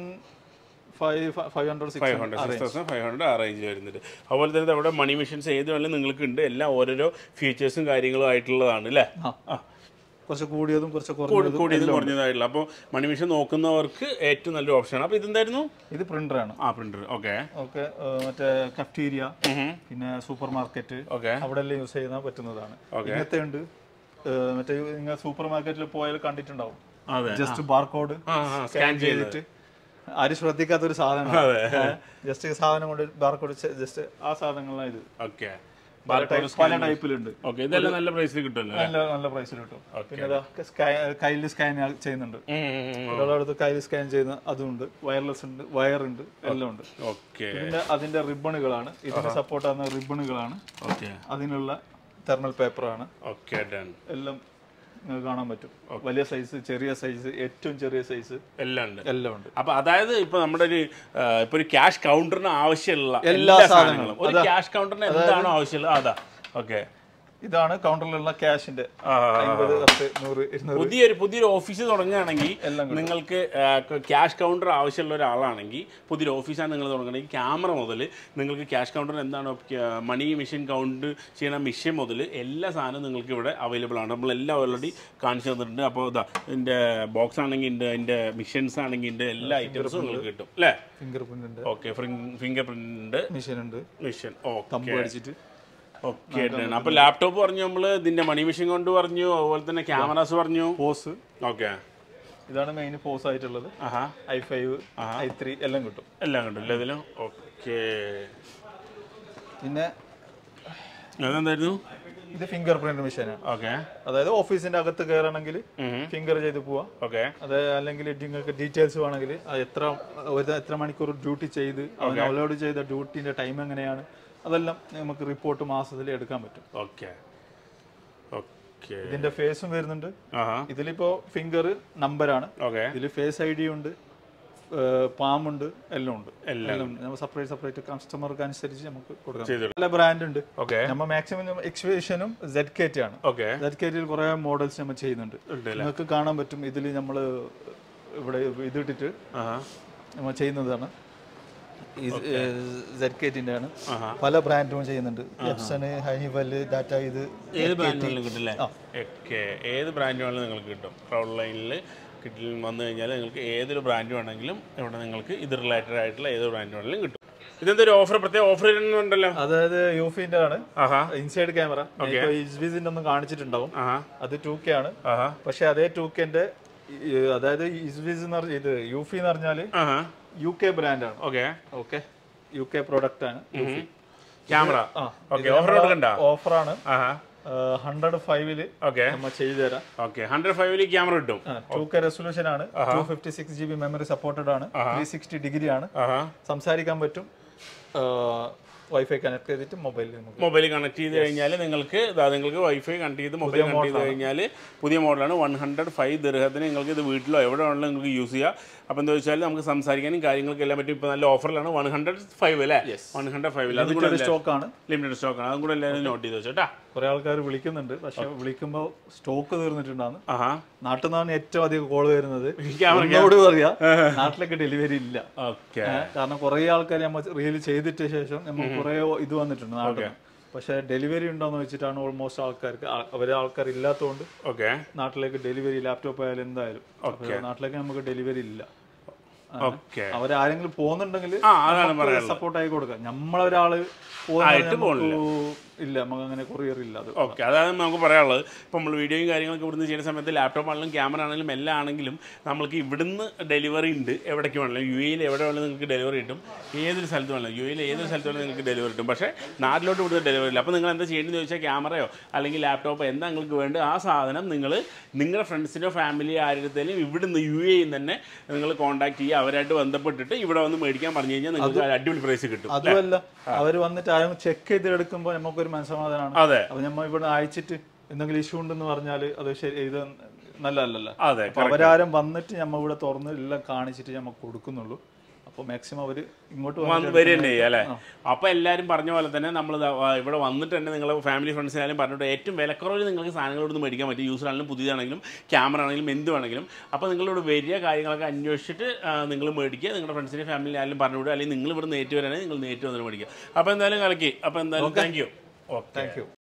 five five hundred five six hundred six thousand five hundred ആ റേഞ്ച് വരുന്നുണ്ട് അതുപോലെ തന്നെ അവിടെ മണി മെഷീൻസ് ഏത് വേണമെങ്കിലും നിങ്ങൾക്ക് ഉണ്ട് എല്ലാം ഓരോരോ ഫീച്ചേഴ്സും കാര്യങ്ങളും ആയിട്ടുള്ളതാണ് അല്ലേ ആ കുറച്ച് കൂടിയതും കുറച്ച് കൂടി കുറഞ്ഞതും കൂടിയതും കുറഞ്ഞതായിട്ടുള്ള അപ്പോൾ മണി മെഷീൻ നോക്കുന്നവർക്ക് ഏറ്റവും നല്ലൊരു ഓപ്ഷനാണ് അപ്പോൾ ഇതെന്തായിരുന്നു ഇത് പ്രിന്ററാണ് ആ പ്രിന്റർ ഓക്കെ ഓക്കെ മറ്റേ കഫ്റ്റീരിയ പിന്നെ സൂപ്പർ മാർക്കറ്റ് ഓക്കെ അവിടെ എല്ലാം യൂസ് ചെയ്യാൻ പറ്റുന്നതാണ് ഇങ്ങനത്തെ ഉണ്ട് ഏഹ് മറ്റേ നിങ്ങൾ സൂപ്പർ മാർക്കറ്റിൽ പോയാൽ കണ്ടിട്ടുണ്ടാവും അതെ ജസ്റ്റ് ബാർകോഡ് ആ ആ സ്കാൻ ചെയ്ത് ചെയ്തിട്ട് ആരും ശ്രദ്ധിക്കാത്ത ഒരു സാധനം ജസ്റ്റ് സാധനം കൊണ്ട് ബാർകോഡ് ജസ്റ്റ് ആ സാധനങ്ങളാണ് ഇത് ഓക്കെ പല ടൈപ്പ് പല ടൈപ്പിലുണ്ട് ഓക്കെ ഇതെല്ലാം നല്ല പ്രൈസിൽ കിട്ടുമല്ലോ നല്ല നല്ല പ്രൈസിൽ കിട്ടും പിന്നെ ഇതാ കയ്യിൽ സ്കാൻ ചെയ്യുന്നുണ്ട് ഒരാളടുത്ത് കയ്യിൽ സ്കാൻ ചെയ്യുന്ന അതുണ്ട് വയർലെസ് ഉണ്ട് വയർ ഉണ്ട് എല്ലാം ഉണ്ട് ഓക്കെ പിന്നെ അതിന്റെ റിബണുകളാണ് ഇതിന് സപ്പോർട്ട് ആകുന്ന റിബണുകളാണ് ഓക്കെ അതിനുള്ള തെർമൽ പേപ്പറാണ് ഓക്കെ ഡൺ എല്ലാം നിങ്ങൾക്ക് കാണാൻ പറ്റും വലിയ സൈസ് ചെറിയ സൈസ് ഏറ്റവും ചെറിയ സൈസ് എല്ലാം ഉണ്ട് എല്ലാം ഉണ്ട് അപ്പൊ അതായത് ഇപ്പൊ നമ്മുടെ ഒരു ആ, ഇപ്പൊ ഒരു ക്യാഷ് കൗണ്ടറിന് ആവശ്യമുള്ള എല്ലാ എല്ലാ സാധനങ്ങളും. സാധനങ്ങളും ഒരു ക്യാഷ് കൗണ്ടറിന് എന്താണോ ആവശ്യമുള്ളത് അതാ ഓക്കെ ഇതാണ് കൗണ്ടറിലുള്ള ക്യാഷിന്റെ അമ്പത് പത്ത് നൂറ് ഇരുന്നൂറ് പുതിയൊരു പുതിയൊരു ഓഫീസ് തുടങ്ങുകയാണെങ്കിൽ എല്ലാം നിങ്ങൾക്ക് ക്യാഷ് കൗണ്ടർ ആവശ്യമുള്ള ഒരാളാണെങ്കിൽ പുതിയൊരു ഓഫീസാണ് നിങ്ങൾ തുടങ്ങണമെങ്കിൽ ക്യാമറ മുതൽ നിങ്ങൾക്ക് ക്യാഷ് കൗണ്ടർ എന്താണോ മണി മെഷീൻ കൗണ്ട് ചെയ്യുന്ന മെഷീൻ മുതൽ എല്ലാ സാധനവും നിങ്ങൾക്ക് ഇവിടെ അവൈലബിൾ ആണ് നമ്മളെല്ലാം ഓൾറെഡി കാണിച്ചു തന്നിട്ടുണ്ട് അപ്പോൾ ഇതാ ഇതിൻ്റെ ബോക്സ് ആണെങ്കിൽ ഉണ്ട് അതിൻ്റെ മിഷൻസ് ആണെങ്കിൽ ഉണ്ട് എല്ലാ ഐറ്റംസും നിങ്ങൾക്ക് കിട്ടും അല്ലേ ഫിംഗർ പ്രിന്റ് ഉണ്ട് ഓക്കെ ഫിംഗർ പ്രിന്റ് മെഷീൻ ഉണ്ട് മിഷൻ തമ്പ് ഓക്കെ അടിച്ചിട്ട് ഓക്കെ അപ്പൊ ലാപ്ടോപ്പ് പറഞ്ഞു നമ്മള് ഇതിന്റെ മണി മെഷീൻ കൊണ്ട് പറഞ്ഞു അതുപോലെ തന്നെ ക്യാമറാസ് പറഞ്ഞു പോസ് ഓക്കെ ഇതാണ് മെയിൻ പോസ് ആയിട്ടുള്ളത് ആഹാ ഐ ഫൈവ് ഐ ത്രീ എല്ലാം കിട്ടും എല്ലാം കണ്ടല്ലോ ഇതിലും ഓക്കെ പിന്നെ അതെന്തായിരുന്നു ഇത് ഫിംഗർ പ്രിന്റ് മെഷീനാണ് ഓക്കെ അതായത് ഓഫീസിന്റെ അകത്ത് കയറണമെങ്കിൽ ഫിംഗർ ചെയ്ത് പോവാം ഓക്കെ അത് അല്ലെങ്കിൽ നിങ്ങൾക്ക് ഡീറ്റെയിൽസ് വേണമെങ്കിൽ അത് എത്ര ഒരു എത്ര മണിക്കൂർ ഡ്യൂട്ടി ചെയ്ത് അവൻ അപ്ലോഡ് ചെയ്ത ഡ്യൂട്ടിന്റെ ടൈം എങ്ങനെയാണ് അതെല്ലാം നമുക്ക് റിപ്പോർട്ട് മാസത്തിൽ എടുക്കാൻ പറ്റും ഓക്കെ ഓക്കെ ഇതിന്റെ ഫേസും വരുന്നുണ്ട് ആഹാ ഇതിലിപ്പോ ഫിംഗർ നമ്പറാണ് ഓക്കെ ഇതിൽ ഫേസ് ഐ ഡി ഉണ്ട് പാം ഉണ്ട് എല്ലാം ഉണ്ട് എല്ലാം ഉണ്ട് നമ്മൾ സെപ്പറേറ്റ് സെപ്പറേറ്റ് കസ്റ്റമർക്ക് അനുസരിച്ച് നമുക്ക് കൊടുക്കാം ചെയ്തു നല്ല ബ്രാൻഡ് ഉണ്ട് ഓക്കെ നമ്മൾ മാക്സിമം എക്സ്പീഷനും സെഡ് കെ ടി ആണ് ഓക്കെ സെഡ് കെ ടിയിൽ കുറെ മോഡൽസ് നമ്മൾ ചെയ്യുന്നുണ്ട് ഉണ്ട് നിങ്ങൾക്ക് കാണാൻ പറ്റും ഇതിൽ നമ്മൾ ഇവിടെ ഇതിട്ടിട്ട് ആഹാ നമ്മൾ ചെയ്യുന്നതാണ് സെഡ് കെ ടിന്റെ ആണ് ആഹാ. പല ബ്രാൻഡും ചെയ്യുന്നുണ്ട് എപ്സൺ ഹൈനിവൽ ഡാറ്റ ഇത് ഏത് ബ്രാൻഡ് വേണമെങ്കിലും കിട്ടും അല്ലേ ഓക്കെ ഏത് ബ്രാൻഡ് വേണമെങ്കിലും നിങ്ങൾക്ക് കിട്ടും ക്രൗഡ് ലൈനിൽ കിട്ടിൽ വന്നു കഴിഞ്ഞാൽ നിങ്ങൾക്ക് ഏതൊരു ബ്രാൻഡ് വേണമെങ്കിലും ഇവിടെ നിങ്ങൾക്ക് ഇത് റിലേറ്റഡ് ആയിട്ടുള്ള ഏത് ബ്രാൻഡ് വേണമെങ്കിലും കിട്ടും ഇതെന്തൊരു ഓഫർ പ്രത്യേക ഓഫർ ഉണ്ടല്ലോ അതായത് യൂഫിന്റെ ആണ് ആഹാ ഇൻസൈഡ് ക്യാമറ ഇസ്വിസിന്റെ ഒന്നും കാണിച്ചിട്ടുണ്ടാവും ആഹാ അത് ടു കെ ആണ് ആഹാ പക്ഷെ അതേ ടു കെന്റെ അതായത് ഇസ്വിസ് എന്ന് പറഞ്ഞ ഇത് യൂഫി എന്ന് പറഞ്ഞാല് ആഹാ യു കെ ബ്രാൻഡ് ആണ് okay okay U K product ആണ് ക്യാമറ ആ ഓക്കെ ഓഫർ കൊടുക്കണ്ട ഓഫറാണ് ആഹാ ഹൺഡ്രഡ് ഫൈവില് ഓക്കെ നമ്മൾ ചെയ്തു തരാം ഓക്കെ ഹൺഡ്രഡ് ഫൈവില് ക്യാമറ കിട്ടും ടു കെ റെസൊല്യൂഷൻ ആണ് two fifty six G B memory supported ആണ് ത്രീ സിക്സ്റ്റി ഡിഗ്രി ആണ് ആഹാ സംസാരിക്കാൻ പറ്റും വൈഫൈ കണക്ട് ചെയ്തിട്ട് മൊബൈലിൽ നമുക്ക് മൊബൈൽ കണക്ട് ചെയ്ത് കഴിഞ്ഞാൽ നിങ്ങൾക്ക് ഇതാ നിങ്ങൾക്ക് വൈഫൈ കണക്ട് ചെയ്ത് മൊബൈൽ കണക്ട് ചെയ്ത് കഴിഞ്ഞാൽ പുതിയ മോഡലാണ് വൺ ഹൺഡ്രഡ് ഫൈവ് ദീർഘത്തിന് നിങ്ങൾക്ക് ഇത് വീട്ടിലോ എവിടെ വേണമെങ്കിലും നിങ്ങൾക്ക് യൂസ് ചെയ്യാം അപ്പോൾ എന്താ വെച്ചാൽ നമുക്ക് സംസാരിക്കാനും കാര്യങ്ങൾക്ക് എല്ലാം പറ്റും ഇപ്പോൾ നല്ല ഓഫറിലാണ് വൺ ഹൺഡ്രഡ് ഫൈവ് അല്ലേ വൺ ഹൺഡ്രഡ് ഫൈവിൽ അതും കൂടെ സ്റ്റോക്ക് ആണ് ലിമിറ്റഡ് സ്റ്റോക്കാണ് അതും കൂടെ എല്ലാവരും നോട്ട് ചെയ്ത് വെച്ചോട്ടാ കുറെ ആൾക്കാർ വിളിക്കുന്നുണ്ട് പക്ഷെ വിളിക്കുമ്പോൾ സ്റ്റോക്ക് തീർന്നിട്ടുണ്ടാന്ന് ആഹാ നാട്ടിൽ നിന്നാണ് ഏറ്റവും അധികം കോൾ വരുന്നത് ക്യാമറ എന്നോട് പറയാ നാട്ടിലേക്ക് ഡെലിവറി ഇല്ല ഓക്കെ ഏ, കാരണം കുറെ ആൾക്കാർ നമ്മൾ റീൽ ചെയ്തിട്ട് ശേഷം നമുക്ക് കുറെ ഇത് വന്നിട്ടുണ്ട് നാട്ടിൽ പക്ഷെ ഡെലിവറി ഉണ്ടോന്ന് വെച്ചിട്ടാണ് ഓൾമോസ്റ്റ് ആൾക്കാർക്ക് ആ- അവരെ ആൾക്കാർ ഇല്ലാത്തതുകൊണ്ട് ഓക്കെ നാട്ടിലേക്ക് ഡെലിവറി ലാപ്ടോപ്പ് ആയാലും എന്തായാലും അപ്പൊ നാട്ടിലേക്ക് നമുക്ക് ഡെലിവറി ഇല്ല ഓക്കെ അവരാരെങ്കിലും പോകുന്നുണ്ടെങ്കിൽ ആ അതാണ് പറയാനുള്ളത് സപ്പോർട്ട് ആയി കൊടുക്കാം നമ്മളൊരാള് ആയിട്ട് പോകുന്ന ഇല്ല നമുക്ക് അങ്ങനെ കൊറിയർ ഇല്ല അത് ഓക്കെ അതാണ് നമുക്ക് പറയാനുള്ളത് ഇപ്പോൾ നമ്മൾ വീഡിയോയും കാര്യങ്ങളൊക്കെ ഇവിടുന്ന് ചെയ്യുന്ന സമയത്ത് ലാപ്ടോപ്പ് ആണെങ്കിലും ക്യാമറ ആണെങ്കിലും എല്ലാം ആണെങ്കിലും നമ്മൾക്ക് ഇവിടുന്ന് ഡെലിവറി ഉണ്ട് എവിടേക്ക് വേണമെങ്കിലും യു എയിൽ എവിടെ വേണമെങ്കിലും നിങ്ങൾക്ക് ഡെലിവറി കിട്ടും ഏതൊരു സ്ഥലത്ത് വേണമെങ്കിലും യു എയിൽ ഏതൊരു സ്ഥലത്ത് വേണമെങ്കിലും നിങ്ങൾക്ക് ഡെലിവറി കിട്ടും പക്ഷേ നാട്ടിലോട്ട് ഇവിടുന്ന് ഡെലിവറി ഇല്ല അപ്പോൾ നിങ്ങൾ എന്താ ചെയ്യേണ്ടതെന്ന് ചോദിച്ചാൽ ക്യാമറയോ അല്ലെങ്കിൽ ലാപ്ടോപ്പോ എന്താ നിങ്ങൾക്ക് വേണ്ടത് ആ സാധനം നിങ്ങൾ നിങ്ങളുടെ ഫ്രണ്ട്സിനോ ഫാമിലി ആരുടെയും ഇവിടുന്ന് യു എയിൽ തന്നെ നിങ്ങൾ കോൺടാക്ട് ചെയ്യുക അവരായിട്ട് ബന്ധപ്പെട്ടിട്ട് ഇവിടെ വന്ന് മേടിക്കാൻ പറഞ്ഞു കഴിഞ്ഞാൽ നിങ്ങൾക്ക് ഒരു അടിപൊളി പ്രൈസ് കിട്ടും അതുമല്ല അവർ വന്നിട്ട് ആരും ചെക്ക് ചെയ്ത് എടുക്കുമ്പോൾ നമുക്കൊരു മനസ്സമാധാനമാണ് അതെ അപ്പൊ നമ്മൾ ഇവിടെ അയച്ചിട്ട് എന്തെങ്കിലും ഇഷ്യൂ ഉണ്ടെന്ന് പറഞ്ഞാൽ അത് ശരി ഇത് നല്ലതല്ലല്ലോ അതെ അപ്പൊ അവരാരും വന്നിട്ട് നമ്മ ഇവിടെ തുറന്ന് എല്ലാം കാണിച്ചിട്ട് നമുക്ക് കൊടുക്കുന്നുള്ളൂ അപ്പോൾ മാക്സിമം അവര് ഇങ്ങോട്ട് വന്ന് വന്നിട്ട് വരിക തന്നെ ചെയ്യുക അല്ലേ അപ്പോൾ എല്ലാവരും പറഞ്ഞ പോലെ തന്നെ നമ്മൾ ഇവിടെ വന്നിട്ട് തന്നെ നിങ്ങൾ ഫാമിലി ഫ്രണ്ട്സിനായാലും പറഞ്ഞിട്ട് ഏറ്റവും വിലക്കുറവിൽ നിങ്ങൾക്ക് സാധനങ്ങൾ ഇവിടുന്ന് മേടിക്കാൻ പറ്റും യൂസർ ആണെങ്കിലും പുതിയതാണെങ്കിലും ക്യാമറ ആണെങ്കിലും എന്ത് വേണമെങ്കിലും അപ്പോൾ നിങ്ങളിവിടെ വരിക കാര്യങ്ങളൊക്കെ അന്വേഷിച്ചിട്ട് നിങ്ങൾ മേടിക്കുക നിങ്ങളുടെ ഫ്രണ്ട്സിനെ ഫാമിലി ആയാലും പറഞ്ഞു വിടുക അല്ലെങ്കിൽ നിങ്ങൾ ഇവിടെ നേരിട്ട് വരാണെങ്കിൽ നിങ്ങൾ നേരിട്ട് വന്നിട്ട് മേടിക്കുക അപ്പോൾ എന്തായാലും കലക്കി അപ്പോൾ എന്തായാലും thank you okay thank U